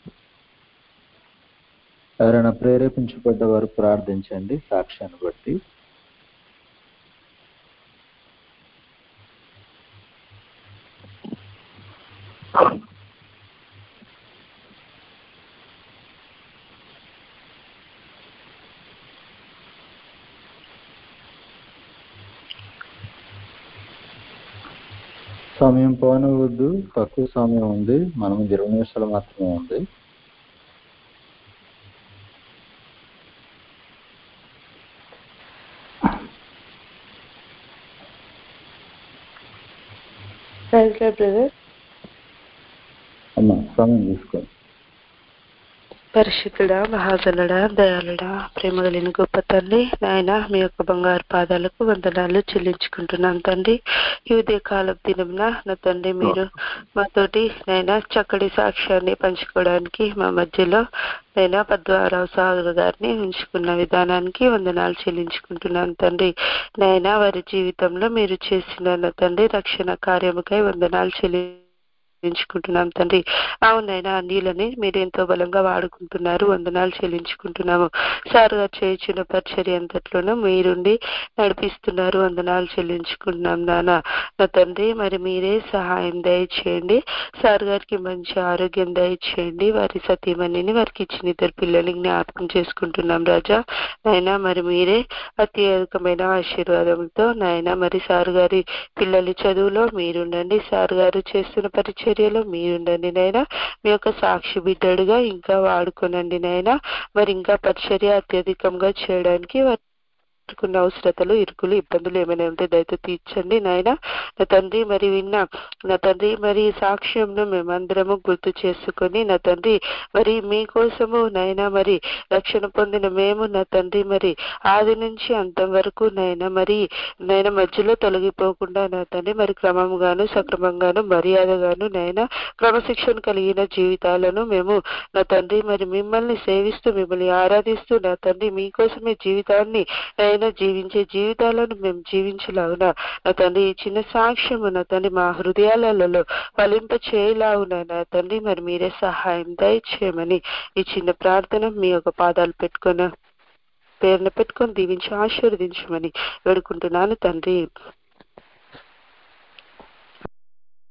ఎవరైనా ప్రేరేపించబడ్డ వారు ప్రార్థించండి సాక్ష్యాన్ని బట్టి సమయం పోనవద్దు తక్కువ సమయం ఉంది మనం ఇరవై నిమిషాలు మాత్రమే ఉంది ప్రైజ్ లార్డ్ బ్రదర్ అమ్మా సమయం తీసుకోండి పరిశుద్ధుడా మహాగణుడా దయాళుడా ప్రేమ కలిగిన గొప్ప తండ్రి నాయన మీ యొక్క బంగారు పాదాలకు వందనాలు చెల్లించుకుంటున్నాం తండ్రి ఈ ఉదయ కాలం దినంన నా తండ్రి మీరు మాతోటి నాయన చక్కటి సాక్ష్యాన్ని పంచుకోవడానికి మా మధ్యలో నైనా పద్మారావు సాగర్ గారిని ఉంచుకున్న విధానానికి వందనాలు చెల్లించుకుంటున్నాం తండ్రి నైనా వారి జీవితంలో మీరు చేసిన నా తండ్రి రక్షణ కార్యముకై వందనాలు చెల్లి చెల్లించుకుంటున్నాం తండ్రి అవునైనా ఆ నీళ్ళని మీరు ఎంతో బలంగా వాడుకుంటున్నారు వందనాలు చెల్లించుకుంటున్నాము సార్ గారు చేయించిన పరిచర్య అంతట్లోనూ మీరుండి నడిపిస్తున్నారు వందనాలు చెల్లించుకుంటున్నాం నాన్న నా తండ్రి మరి మీరే సహాయం దయచేయండి సార్ గారికి మంచి ఆరోగ్యం దయచేయండి వారి సతీమణిని వారికి ఇచ్చిన ఇద్దరు పిల్లల్ని జ్ఞాపకం చేసుకుంటున్నాం రాజా నాయనా మరి మీరే అత్యధికమైన ఆశీర్వాదంతో నాయన మరి సార్ గారి పిల్లల చదువులో మీరుండండి సార్ గారు చేస్తున్న పరిచర్యలో మీరుండండి నాయన మీ యొక్క సాక్షి బిడ్డడుగా ఇంకా వాడుకోనండి నాయన మరి ఇంకా పరిచర్య అత్యధికంగా చేయడానికి వారికి అవసరతలు ఇరుకులు ఇబ్బందులు ఏమైనా ఉంటే దయతో తీర్చండి నాయన నా తండ్రి మరి విన్నా నా తండ్రి మరి ఈ సాక్ష్యంను మేమందరము గుర్తు చేసుకొని నా తండ్రి మరి మీకోసము నాయన మరి రక్షణ పొందిన మేము నా తండ్రి మరి ఆది నుంచి అంతం వరకు నాయన మరి నాయన మధ్యలో తొలగిపోకుండా నా తండ్రి మరి క్రమంగాను సక్రమంగాను మర్యాదగాను నాయన క్రమశిక్షణ కలిగిన జీవితాలను మేము నా తండ్రి మరి మిమ్మల్ని సేవిస్తూ మిమ్మల్ని ఆరాధిస్తూ నా తండ్రి మీకోసమే జీవితాన్ని అయినా జీవించే జీవితాలను మేము జీవించలాగున నా తండ్రి ఈ చిన్న సాక్ష్యము నా తండ్రి మా హృదయాలలో ఫలింప చేయలాగున నా తండ్రి మరి మీరే సహాయం దయచేయమని ఈ చిన్న ప్రార్థన మీ యొక్క పాదాలు పెట్టుకున్న పేరున పెట్టుకొని దీవించి ఆశీర్వదించమని వేడుకుంటున్నాను తండ్రి